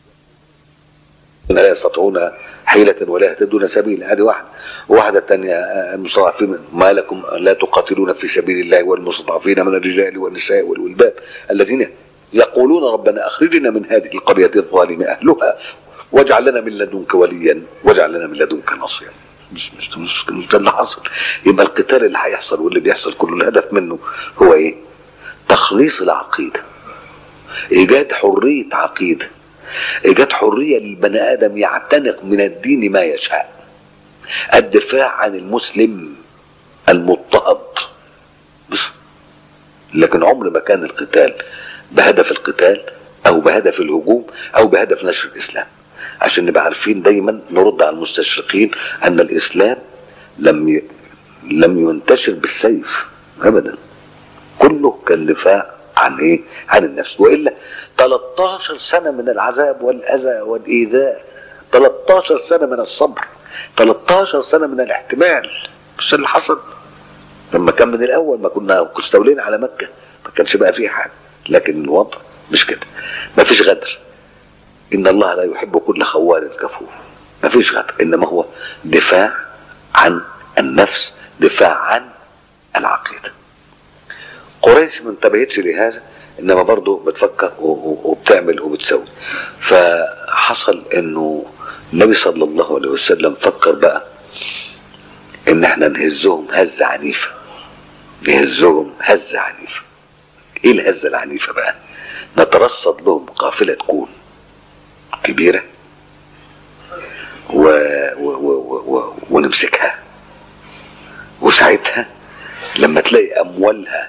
لا يستطيعون حيلة ولا يهتدون سبيلا هذه واحدة واحدة تانية المستضعفين ما لكم لا تقاتلون في سبيل الله والمستضعفين من الرجال والنساء والولدان الذين يقولون ربنا أخرجنا من هذه القرية الظالم أهلها واجعل لنا من لدنك وليا واجعل لنا من لدنك نصيرا مش مش مش, مش ده اللي حصل يبقى القتال اللي هيحصل واللي بيحصل كله الهدف منه هو ايه؟ تخليص العقيده ايجاد حريه عقيده ايجاد حريه للبني ادم يعتنق من الدين ما يشاء الدفاع عن المسلم المضطهد بس لكن عمر ما كان القتال بهدف القتال او بهدف الهجوم او بهدف نشر الاسلام عشان نبقى عارفين دايما نرد على المستشرقين ان الاسلام لم ي... لم ينتشر بالسيف ابدا كله كان دفاع عن ايه؟ عن النفس والا 13 سنه من العذاب والاذى والايذاء 13 سنه من الصبر 13 سنه من الاحتمال مش اللي حصل لما كان من الاول ما كنا مستولين على مكه ما كانش بقى فيه حاجه لكن الوضع مش كده ما فيش غدر ان الله لا يحب كل خوان كفور ما فيش غدر انما هو دفاع عن النفس دفاع عن العقيده قريش ما انتبهتش لهذا انما برضه بتفكر وبتعمل وبتسوي فحصل انه النبي صلى الله عليه وسلم فكر بقى ان احنا نهزهم هزه عنيفه نهزهم هزه عنيفه ايه الهزه العنيفه بقى نترصد لهم قافله تكون كبيره و... و... و... و... ونمسكها وساعتها لما تلاقي اموالها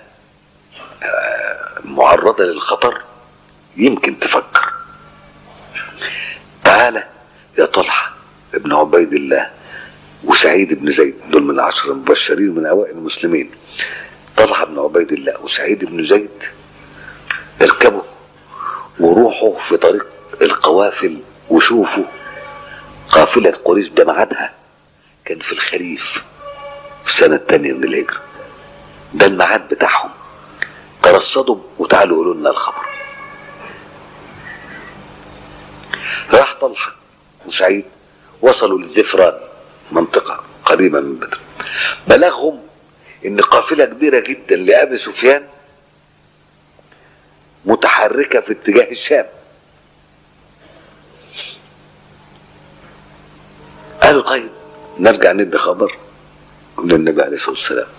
معرضه للخطر يمكن تفكر تعالى يا طلحه ابن عبيد الله وسعيد بن زيد دول من العشر المبشرين من اوائل المسلمين طلحه بن عبيد الله وسعيد بن زيد اركبوا وروحوا في طريق القوافل وشوفوا قافلة قريش ده ميعادها كان في الخريف في السنة الثانية من الهجرة ده الميعاد بتاعهم ترصدوا وتعالوا قولوا لنا الخبر راح طلحة وسعيد وصلوا للذفران منطقة قريبة من بدر بلغهم ان قافلة كبيرة جدا لأبي سفيان متحركة في اتجاه الشام قالوا طيب نرجع ندي خبر للنبي عليه الصلاة والسلام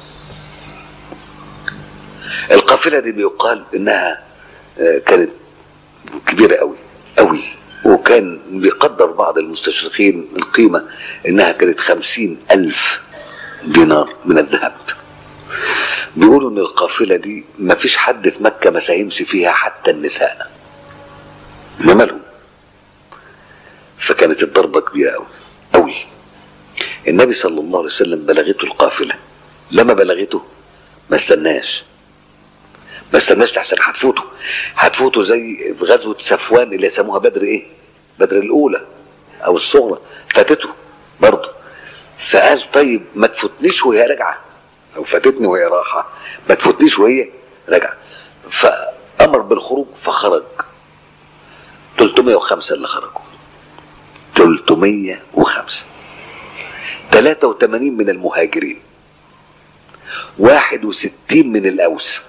القافلة دي بيقال انها كانت كبيرة قوي قوي وكان بيقدر بعض المستشرقين القيمة انها كانت خمسين الف دينار من الذهب بيقولوا ان القافلة دي ما فيش حد في مكة ما ساهمش فيها حتى النساء مالهم فكانت الضربة كبيرة قوي قوي النبي صلى الله عليه وسلم بلغته القافلة لما بلغته ما استناش ما استناش لحسن هتفوته هتفوته زي في غزوة صفوان اللي يسموها بدر ايه بدر الاولى او الصغرى فاتته برضه فقال طيب ما تفوتنيش وهي راجعه لو فاتتني وهي راحه ما تفوتنيش وهي راجعه فامر بالخروج فخرج 305 اللي خرجوا 305 83 من المهاجرين 61 من الاوس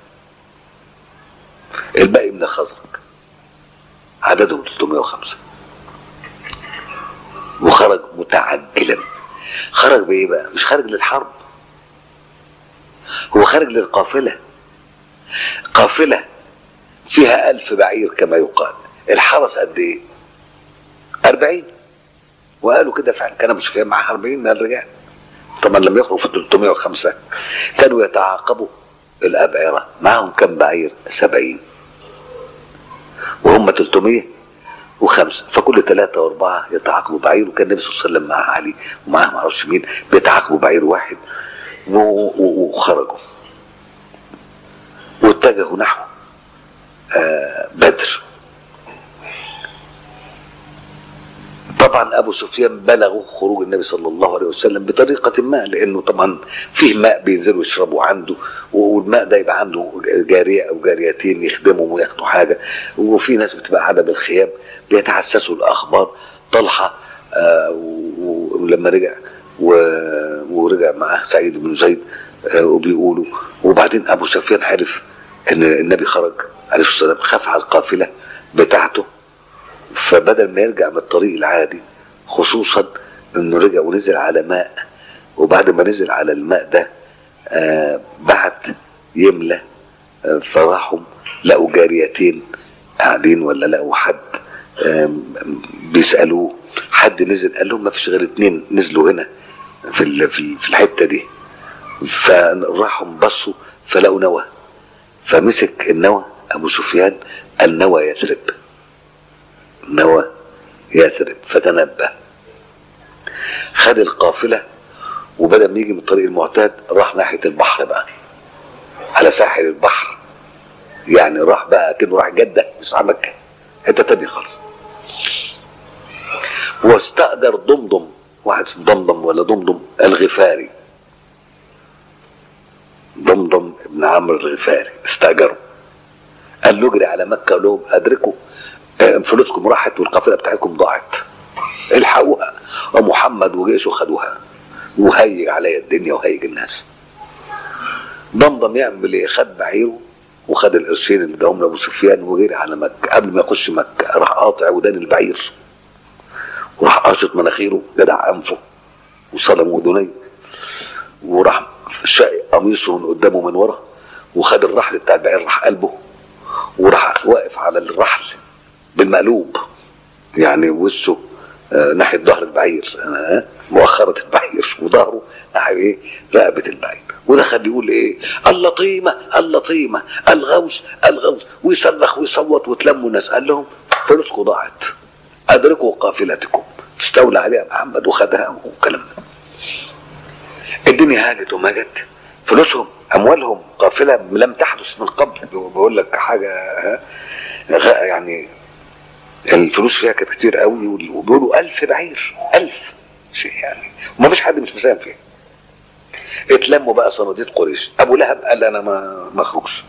الباقي من الخزرج عددهم 305 وخرج متعجلا خرج بايه بقى مش خارج للحرب هو خارج للقافلة قافلة فيها ألف بعير كما يقال الحرس قد ايه أربعين وقالوا كده فعلا كان ابو سفيان معاه 40 من الرجال طبعا لما يخرجوا في 305 كانوا يتعاقبوا الأبعرة معهم كم بعير 70 وهم 305 فكل ثلاثة وأربعة يتعاقبوا بعير وكان النبي صلى الله عليه وسلم معاه علي ومعاه معرفش مين بيتعاقبوا بعير واحد وخرجوا واتجهوا نحو آه بدر طبعا ابو سفيان بلغوا خروج النبي صلى الله عليه وسلم بطريقه ما لانه طبعا فيه ماء بينزلوا يشربوا عنده والماء ده يبقى عنده جاريه او جاريتين يخدمهم وياخدوا حاجه وفي ناس بتبقى قاعده بالخيام بيتحسسوا الاخبار طلحه آه ولما رجع ورجع معاه سعيد بن زيد آه وبيقولوا وبعدين ابو سفيان عرف ان النبي خرج عليه الصلاه والسلام خاف على القافله بتاعته فبدل ما يرجع من الطريق العادي خصوصا انه رجع ونزل على ماء وبعد ما نزل على الماء ده آه بعت يملى آه فراحوا لقوا جاريتين قاعدين ولا لقوا حد آه بيسالوه حد نزل قال لهم ما فيش غير اتنين نزلوا هنا في ال- في ال- في الحته دي فراحوا بصوا فلقوا نوى فمسك النوى ابو سفيان النوى يثرب نوى يثرب فتنبه خد القافله وبدل ما يجي من الطريق المعتاد راح ناحيه البحر بقى على ساحل البحر يعني راح بقى كأنه راح جده مش راح مكه حته تانية خالص واستأجر ضمضم واحد اسمه ضمضم ولا ضمضم الغفاري ضمضم ابن عمرو الغفاري استأجره قال له اجري على مكة قال لهم ادركوا آه، فلوسكم راحت والقافلة بتاعتكم ضاعت الحقوها ومحمد وجيشه خدوها وهيج عليا الدنيا وهيج الناس ضمضم يعمل ايه خد بعيره وخد القرشين اللي اداهم لابو سفيان وجري على مكة قبل ما يخش مكة راح قاطع ودان البعير وراح قاشط مناخيره جدع انفه وصلم اذنيه وراح شاق قميصه من قدامه من ورا وخد الرحل بتاع البعير راح قلبه وراح واقف على الرحل بالمقلوب يعني وشه آه، ناحيه ظهر البعير آه، مؤخره البعير وظهره ناحيه ايه رقبه البعير ودخل يقول ايه اللطيمه اللطيمه الغوث الغوث ويصرخ ويصوت وتلموا الناس قال لهم فلوسكم ضاعت ادركوا قافلتكم استولى عليها محمد وخدها وكلام ده الدنيا هاجت وما جت فلوسهم اموالهم قافله لم تحدث من قبل بقول لك حاجه ها، غ- يعني الفلوس فيها كانت كتير قوي وبيقولوا ألف بعير ألف شيء يعني وما فيش حد مش مساهم فيها اتلموا بقى صناديد قريش ابو لهب قال انا ما ما اخرجش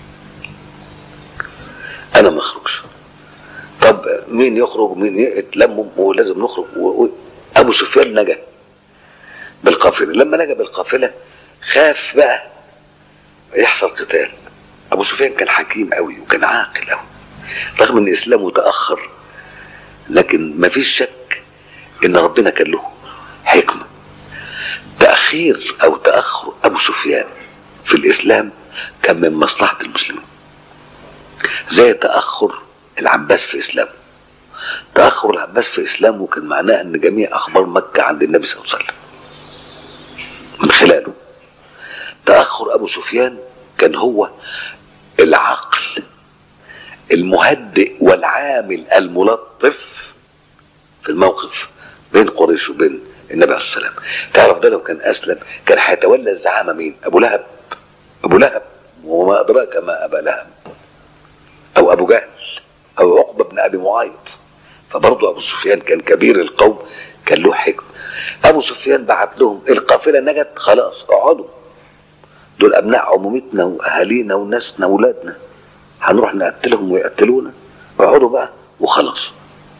انا ما اخرجش طب مين يخرج مين ي- اتلموا ولازم نخرج و- و- ابو سفيان نجا بالقافله لما نجا بالقافله خاف بقى يحصل قتال ابو سفيان كان حكيم قوي وكان عاقل قوي رغم ان اسلامه تاخر لكن ما فيش شك ان ربنا كان له حكمه تاخير او تاخر ابو سفيان في الاسلام كان من مصلحه المسلمين زي تاخر العباس في اسلامه تاخر العباس في اسلامه كان معناه ان جميع اخبار مكه عند النبي صلى الله عليه وسلم من خلاله تاخر ابو سفيان كان هو العقل المهدئ والعامل الملطف في الموقف بين قريش وبين النبي عليه الصلاه والسلام تعرف ده لو كان اسلم كان هيتولى الزعامه مين ابو لهب ابو لهب وما ادراك ما ابا لهب او ابو جهل او عقبه بن ابي معيط فبرضه ابو سفيان كان كبير القوم كان له حكم ابو سفيان بعت لهم القافله نجت خلاص اقعدوا دول ابناء عمومتنا واهالينا وناسنا واولادنا هنروح نقتلهم ويقتلونا اقعدوا بقى وخلاص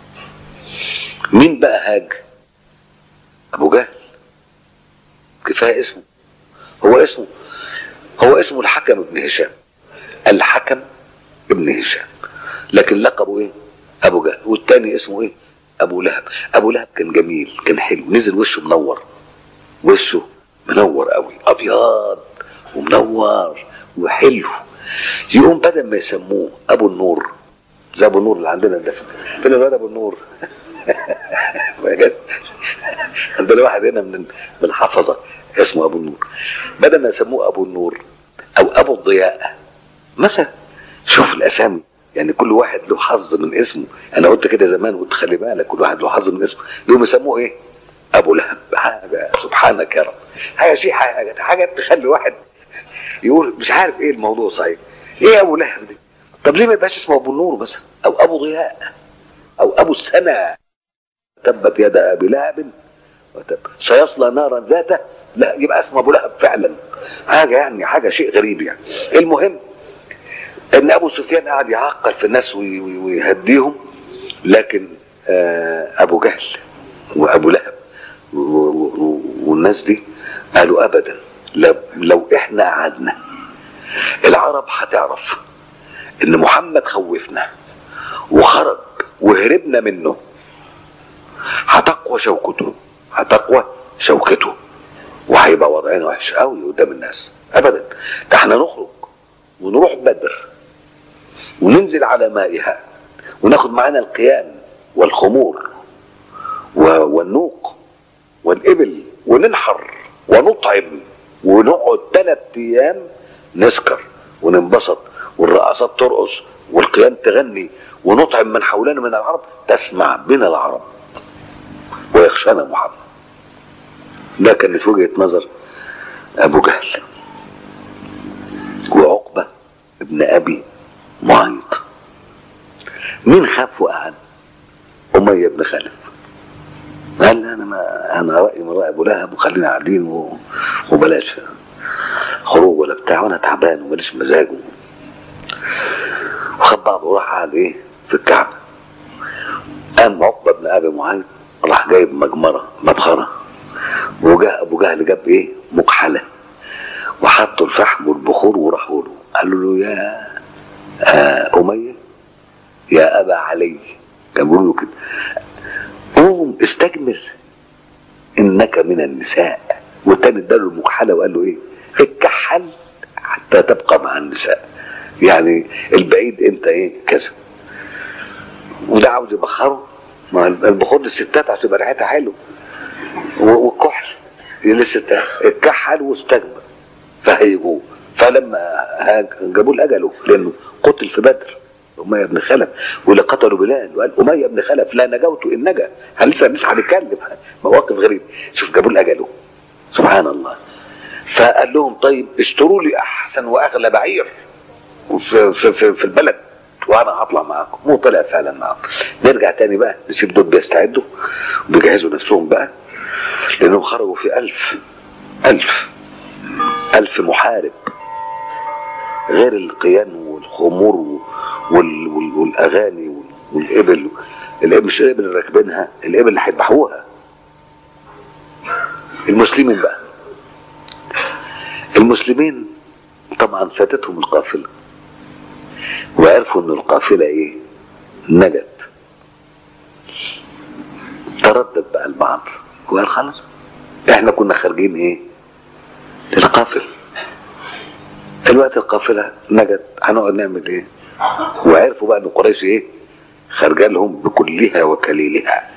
مين بقى هاج ابو جهل كفايه اسمه هو اسمه هو اسمه الحكم ابن هشام الحكم ابن هشام لكن لقبه ايه ابو جهل والتاني اسمه ايه ابو لهب ابو لهب كان جميل كان حلو نزل وشه منور وشه منور قوي ابيض ومنور وحلو يقوم بدل ما يسموه ابو النور زي ابو النور اللي عندنا ده فين الواد ابو النور ما جاش عندنا واحد هنا من من الحفظه اسمه ابو النور بدل ما يسموه ابو النور او ابو الضياء مثلا شوف الاسامي يعني كل واحد له حظ من اسمه انا قلت كده زمان قلت خلي بالك كل واحد له حظ من اسمه يقوم يسموه ايه ابو لهب حاجه سبحانك يا رب حاجه شيء حاجه حاجه تخلي واحد يقول مش عارف ايه الموضوع صحيح ايه ابو لهب دي طب ليه ما يبقاش اسمه ابو النور مثلا او ابو ضياء او ابو السنه تبت يد ابي لهب وتب سيصلى نارا ذاته لا يبقى اسمه ابو لهب فعلا حاجه يعني حاجه شيء غريب يعني المهم ان ابو سفيان قعد يعقل في الناس وي- وي- ويهديهم لكن آه، ابو جهل وابو لهب و- و- و- والناس دي قالوا ابدا لو, لو احنا قعدنا العرب هتعرف ان محمد خوفنا وخرج وهربنا منه هتقوى شوكته هتقوى شوكته وهيبقى وضعنا وحش قوي قدام الناس ابدا ده احنا نخرج ونروح بدر وننزل على مائها وناخد معانا القيام والخمور و- والنوق والإبل وننحر ونطعم ونقعد ثلاث أيام نسكر وننبسط والرقصات ترقص والقيام تغني ونطعم من حولنا من العرب تسمع بنا العرب ويخشانا محمد ده كانت وجهة نظر أبو جهل وعقبة ابن أبي معيط مين خاف وقعد أمية بن خلف قال انا ما انا رايي من راي ابو لهب وخلينا قاعدين و... وبلاش خروج ولا بتاع وانا تعبان وماليش مزاج وخد بعضه وراح قعد ايه في الكعبه قام عقبه بن ابي معيط راح جايب مجمره مبخره وجاء ابو جهل جاب ايه مكحله وحطوا الفحم والبخور وراحوا له قالوا له يا آه اميه يا ابا علي كان بيقولوا له كده قوم استجمل انك من النساء والتاني اداله المكحله وقال له ايه اتكحل حتى تبقى مع النساء يعني البعيد انت ايه كذا وده عاوز يبخره ما البخور للستات عشان يبقى ريحتها حلو و- والكحل للستات اتكحل واستجمل فهيجوه فلما هاج- جابوه لاجله لانه قتل في بدر أمية بن خلف واللي قتلوا بلال وقال أمية بن خلف لا نجوت إن نجا هل لسه لسه هنتكلم مواقف غريبة شوف جابوا لأجله سبحان الله فقال لهم طيب اشتروا لي أحسن وأغلى بعير في, في, في, في البلد وانا هطلع معاكم وطلع فعلا معاهم نرجع تاني بقى نسيب دول بيستعدوا وبيجهزوا نفسهم بقى لانهم خرجوا في ألف ألف ألف محارب غير القيان والخمور وال وال والاغاني وال- والابل الابل مش الابل اللي راكبينها الابل اللي هيذبحوها المسلمين بقى المسلمين طبعا فاتتهم القافله وعرفوا ان القافله ايه نجت تردد بقى البعض وقال خلاص احنا كنا خارجين ايه للقافله دلوقتي القافله نجت هنقعد نعمل ايه وعرفوا بقى ان قريش ايه خارجه لهم بكلها وكليلها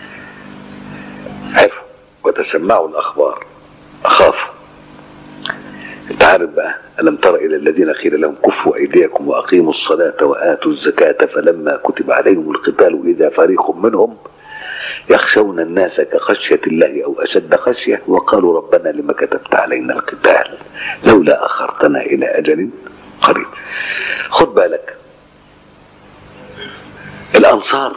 عرفوا وتسمعوا الاخبار خافوا انت عارف بقى الم تر الى الذين قيل لهم كفوا ايديكم واقيموا الصلاه واتوا الزكاه فلما كتب عليهم القتال اذا فريق منهم يخشون الناس كخشيه الله او اشد خشيه وقالوا ربنا لما كتبت علينا القتال لولا اخرتنا الى اجل قريب خد بالك الانصار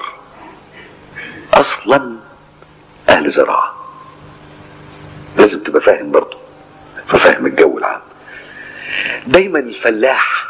اصلا اهل زراعه لازم تبقى فاهم برضه فاهم الجو العام دايما الفلاح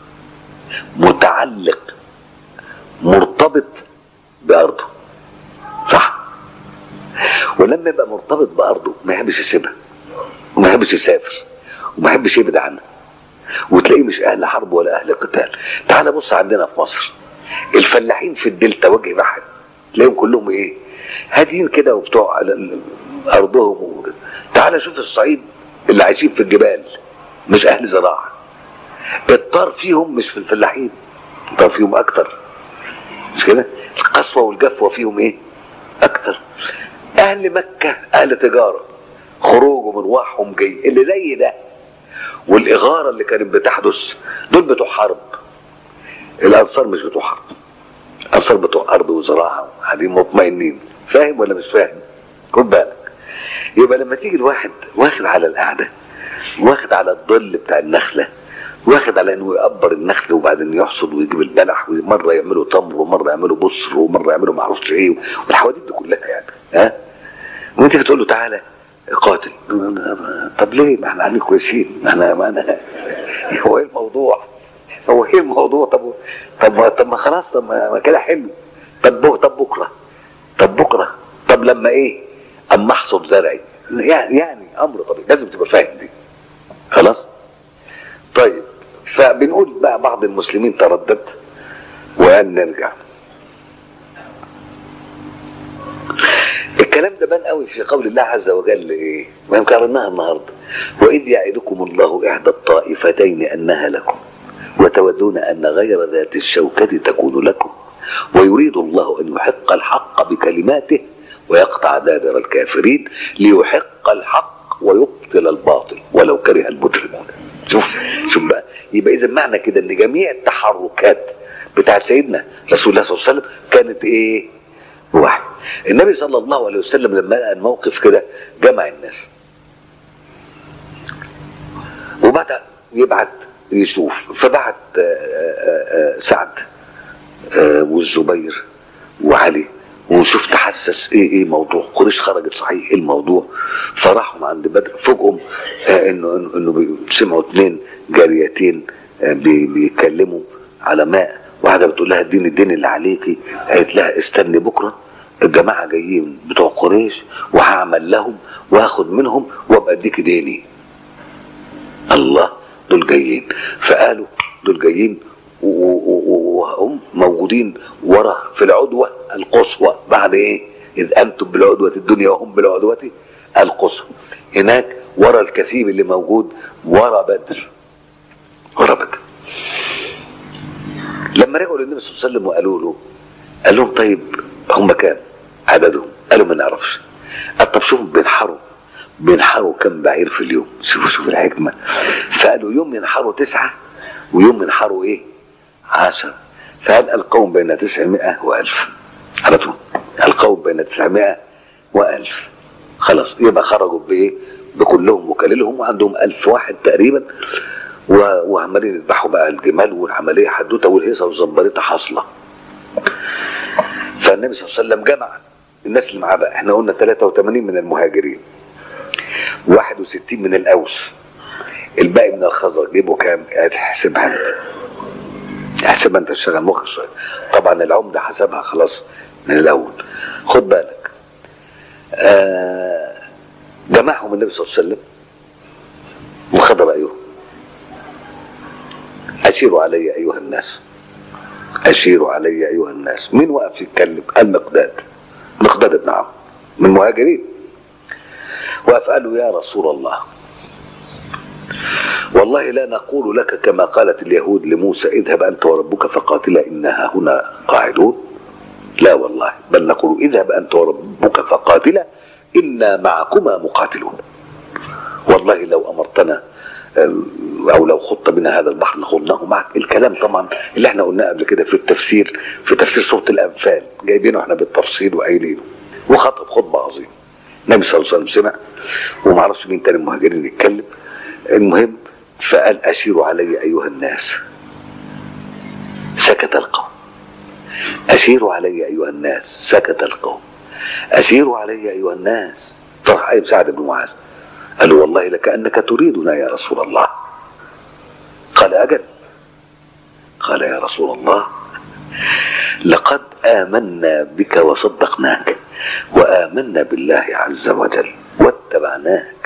متعلق مرتبط بارضه صح ولما يبقى مرتبط بارضه ما يحبش يسيبها وما يحبش يسافر وما يحبش يبعد عنها وتلاقيه مش اهل حرب ولا اهل قتال تعال بص عندنا في مصر الفلاحين في الدلتا وجه بحر تلاقيهم كلهم ايه هاديين كده وبتوع ال- ال- ارضهم و... تعال شوف الصعيد اللي عايشين في الجبال مش اهل زراعه الطار فيهم مش في الفلاحين الطار فيهم اكتر مش كده القسوه والجفوه فيهم ايه اكتر اهل مكه اهل تجاره خروج ومروحهم جاي اللي زي ده والاغاره اللي كانت بتحدث دول بتوع حرب الانصار مش بتوع حرب الانصار بتوع ارض وزراعه قاعدين مطمئنين فاهم ولا مش فاهم خد بالك يبقى لما تيجي الواحد واخد على القعده واخد على الظل بتاع النخله واخد على انه يقبر النخل وبعدين يحصد ويجيب البلح ومره يعملوا تمر ومره يعملوا بصر ومره يعملوا معرفش ايه والحواديت دي كلها يعني ها وانت تيجي تقول له تعالى قاتل طب ليه ما احنا قاعدين كويسين ما انا ما انا هو ايه الموضوع هو ايه الموضوع طب طب ما طب ما خلاص طب ما ما كده حلو طب بك- طب بكره طب بكره طب لما ايه اما احصد زرعي يعني يعني امر طبيعي لازم تبقى فاهم دي خلاص طيب فبنقول بقى بعض المسلمين تردد وقال نرجع الكلام ده بان قوي في قول الله عز وجل ايه ما يمكن قرناها النهارده واذ يعدكم الله احدى الطائفتين انها لكم وتودون ان غير ذات الشوكه تكون لكم ويريد الله ان يحق الحق بكلماته ويقطع دابر الكافرين ليحق الحق ويبطل الباطل ولو كره المجرمون شوف شوف بقى يبقى اذا معنى كده ان جميع التحركات بتاعت سيدنا رسول الله صلى الله عليه وسلم كانت ايه واحد النبي صلى الله عليه وسلم لما لقى الموقف كده جمع الناس وبدأ يبعت يشوف فبعت آه، آه، آه، سعد آه، والزبير وعلي وشوف تحسس ايه ايه موضوع قريش خرجت صحيح ايه الموضوع فراحوا عند بدر فوجئهم آه، انه انه إنه بي- سمعوا اثنين جاريتين آه، بي- بيتكلموا على ماء واحده بتقول لها اديني الدين اللي عليكي قالت لها استني بكره الجماعه جايين بتوع قريش وهعمل لهم واخد منهم وابقى اديك ديني الله دول جايين فقالوا دول جايين و- و- و- وهم موجودين ورا في العدوة القصوى بعد ايه إذ أنتم بالعدوة الدنيا وهم بالعدوة القصوى هناك ورا الكثيب اللي موجود ورا بدر ورا بدر لما رجعوا للنبي صلى الله عليه وسلم وقالوا له قال لهم طيب هم كام عددهم قالوا ما نعرفش قال طب شوفوا بينحروا بينحروا كم بعير في اليوم شوفوا شوفوا الحكمة فقالوا يوم ينحروا تسعة ويوم ينحروا ايه عشرة فقال القوم بين تسعمائة وألف على طول القوم بين تسعمائة وألف خلاص يبقى خرجوا بإيه بكلهم وكللهم وعندهم ألف واحد تقريبا و- وعمالين يذبحوا بقى الجمال والعملية حدوتة والهيصة والزنبريطة حاصلة فالنبي صلى الله عليه وسلم جمع الناس اللي معاه بقى احنا قلنا 83 من المهاجرين 61 من الاوس الباقي من الخزرج يبقوا كام؟ احسبها انت احسبها انت تشتغل مخك شويه طبعا العمده حسبها خلاص من الاول خد بالك آه جمعهم النبي صلى الله عليه وسلم وخد رايهم اشيروا علي ايها الناس اشيروا علي ايها الناس مين وقف يتكلم المقداد مقداد بن عمرو من المهاجرين وقف قال له يا رسول الله والله لا نقول لك كما قالت اليهود لموسى اذهب انت وربك فقاتلا انها هنا قاعدون لا والله بل نقول اذهب انت وربك فقاتلا انا معكما مقاتلون والله لو امرتنا او لو خط بنا هذا البحر لخضناه معك الكلام طبعا اللي احنا قلناه قبل كده في التفسير في تفسير سوره الانفال جايبينه احنا بالتفصيل وقايلينه وخطب خطبه عظيمه النبي صلى الله عليه وسلم سمع وما اعرفش مين تاني المهاجرين يتكلم المهم فقال اشيروا علي ايها الناس سكت القوم اشيروا علي ايها الناس سكت القوم اشيروا علي ايها الناس فرح ايب سعد بن معاذ قالوا والله لكأنك تريدنا يا رسول الله قال أجل قال يا رسول الله لقد آمنا بك وصدقناك وآمنا بالله عز وجل واتبعناك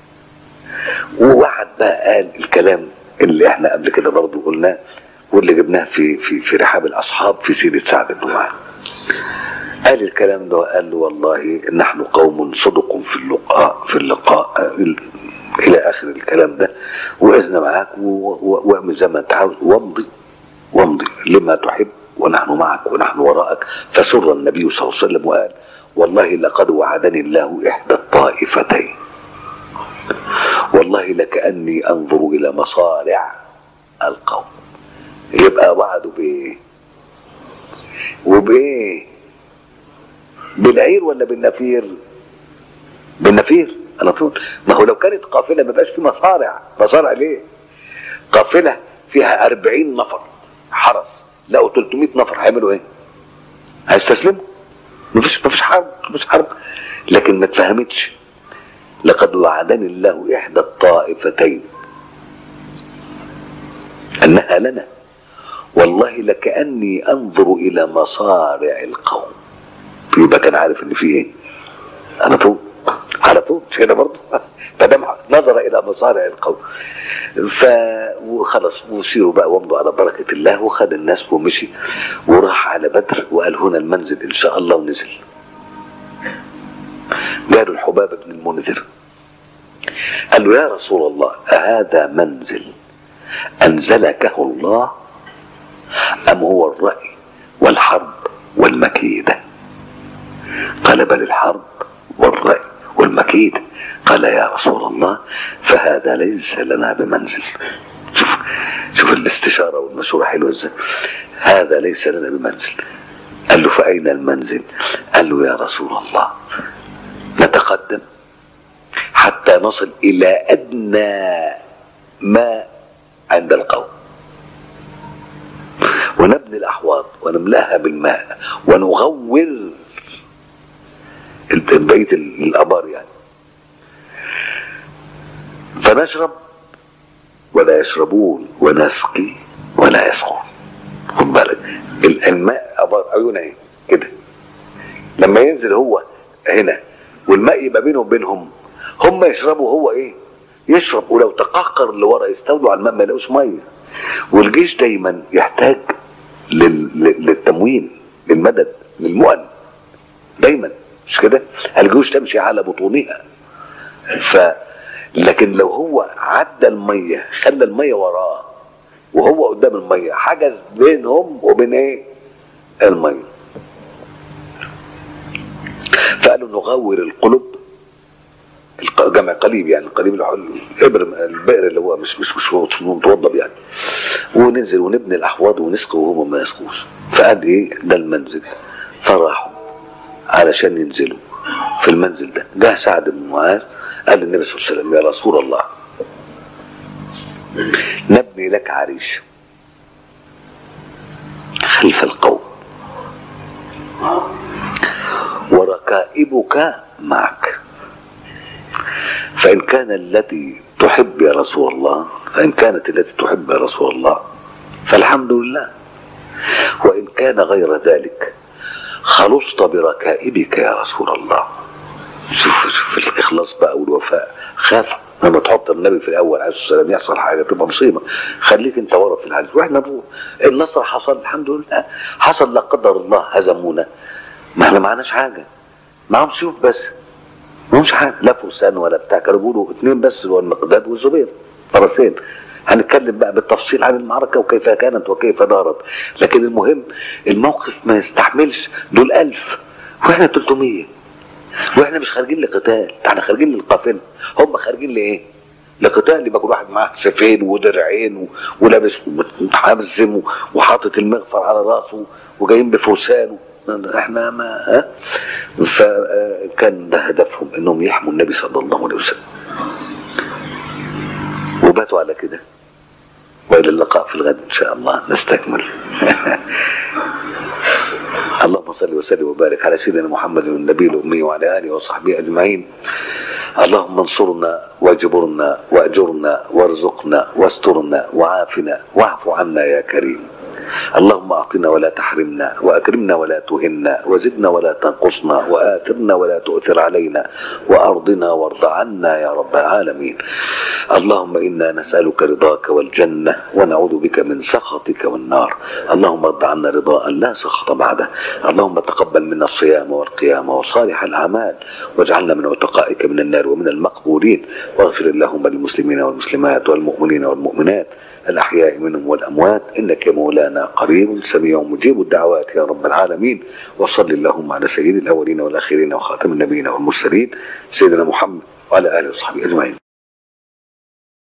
ووعد بقى قال الكلام اللي احنا قبل كده برضه قلناه واللي جبناه في في في رحاب الاصحاب في سيره سعد بن معاذ قال الكلام ده وقال له والله نحن قوم صدق في اللقاء في اللقاء الى اخر الكلام ده واذن معاك و- و- واعمل زي ما انت عاوز وامضي وامضي لما تحب ونحن معك ونحن وراءك فسر النبي صلى الله عليه وسلم وقال والله لقد وعدني الله احدى الطائفتين والله لكاني انظر الى مصارع القوم يبقى وعدوا بايه وبايه بالعير ولا بالنفير بالنفير على طول ما هو لو كانت قافله ما بقاش في مصارع مصارع ليه قافله فيها أربعين نفر حرس لقوا 300 نفر هيعملوا ايه هيستسلموا مفيش مفيش حرب مفيش حرب لكن ما اتفهمتش لقد وعدني الله احدى الطائفتين انها لنا والله لكاني انظر الى مصارع القوم يبقى كان عارف ان في ايه على طول على طول مش كده برضه فدام نظر الى مصارع القوم ف وخلص وسيروا بقى وامضوا على بركه الله وخد الناس ومشي وراح على بدر وقال هنا المنزل ان شاء الله ونزل قالوا الحباب بن المنذر قال له يا رسول الله أهذا منزل أنزلكه الله أم هو الرأي والحرب والمكيدة قال بل الحرب والرأي والمكيدة قال يا رسول الله فهذا ليس لنا بمنزل شوف شوف الاستشارة والمشورة حلوة ازاي هذا ليس لنا بمنزل قال له فأين المنزل قال له يا رسول الله نتقدم حتى نصل إلى أدنى ما عند القوم ونبني الأحواض ونملأها بالماء ونغور بقية الآبار يعني فنشرب ولا يشربون ونسقي ولا يسقون خد بالك الماء آبار عيون اهي كده لما ينزل هو هنا والماء يبقى بينه وبينهم هم يشربوا هو ايه يشرب ولو تقهقر اللي ورا يستولوا على الماء ما يلاقوش ميه والجيش دايما يحتاج لل... لل- للتموين للمدد للمؤن دايما مش كده الجيوش تمشي على بطونها ف لكن لو هو عدى الميه خلى الميه وراه وهو قدام الميه حجز بينهم وبين ايه الميه فقالوا نغور القلوب الق- جمع قليب يعني القليب اللي هو الابر البئر اللي هو مش مش مش متوضب يعني وننزل ونبني الاحواض ونسقي وهم ما يسقوش فقال ايه ده المنزل فراحوا علشان ينزلوا في المنزل ده جه سعد بن معاذ قال للنبي صلى الله عليه وسلم يا رسول الله نبني لك عريش خلف القوم وركائبك معك فإن كان التي تحب يا رسول الله فإن كانت التي تحب يا رسول الله فالحمد لله وإن كان غير ذلك خلصت بركائبك يا رسول الله شوف شوف الإخلاص بقى والوفاء خاف لما تحط النبي في الأول عليه الصلاة والسلام يحصل حاجة تبقى مصيبة خليك أنت ورا في الحديث وإحنا بو النصر حصل الحمد لله حصل لا قدر الله هزمونا ما احنا معناش حاجة معهم سيوف بس مش حاجه لا فرسان ولا بتاع كانوا بيقولوا اثنين بس اللي هو المقداد والزبير فرسين هنتكلم بقى بالتفصيل عن المعركه وكيف كانت وكيف دارت لكن المهم الموقف ما يستحملش دول ألف واحنا 300 واحنا مش خارجين لقتال احنا خارجين للقافله هم خارجين لايه؟ لقتال يبقى كل واحد معاه سيفين ودرعين و- ولابس متحزم و- وحاطط المغفر على راسه وجايين بفرسان احنا ما ها فكان ده هدفهم انهم يحموا النبي صلى الله عليه وسلم وباتوا على كده والى اللقاء في الغد ان شاء الله نستكمل اللهم صل وسلم وبارك على سيدنا محمد النبي الامي وعلى اله وصحبه اجمعين اللهم انصرنا واجبرنا واجرنا وارزقنا واسترنا وعافنا واعف عنا يا كريم اللهم اعطنا ولا تحرمنا واكرمنا ولا تهنا وزدنا ولا تنقصنا واثرنا ولا تؤثر علينا وارضنا وارض عنا يا رب العالمين اللهم انا نسالك رضاك والجنه ونعوذ بك من سخطك والنار اللهم ارض عنا رضاء لا سخط بعده اللهم تقبل منا الصيام والقيام وصالح الاعمال واجعلنا من عتقائك من النار ومن المقبولين واغفر اللهم للمسلمين والمسلمات والمؤمنين والمؤمنات الأحياء منهم والأموات إنك يا مولانا قريب سميع مجيب الدعوات يا رب العالمين وصل اللهم على سيد الأولين والآخرين وخاتم النبيين والمرسلين سيدنا محمد وعلى آله وصحبه أجمعين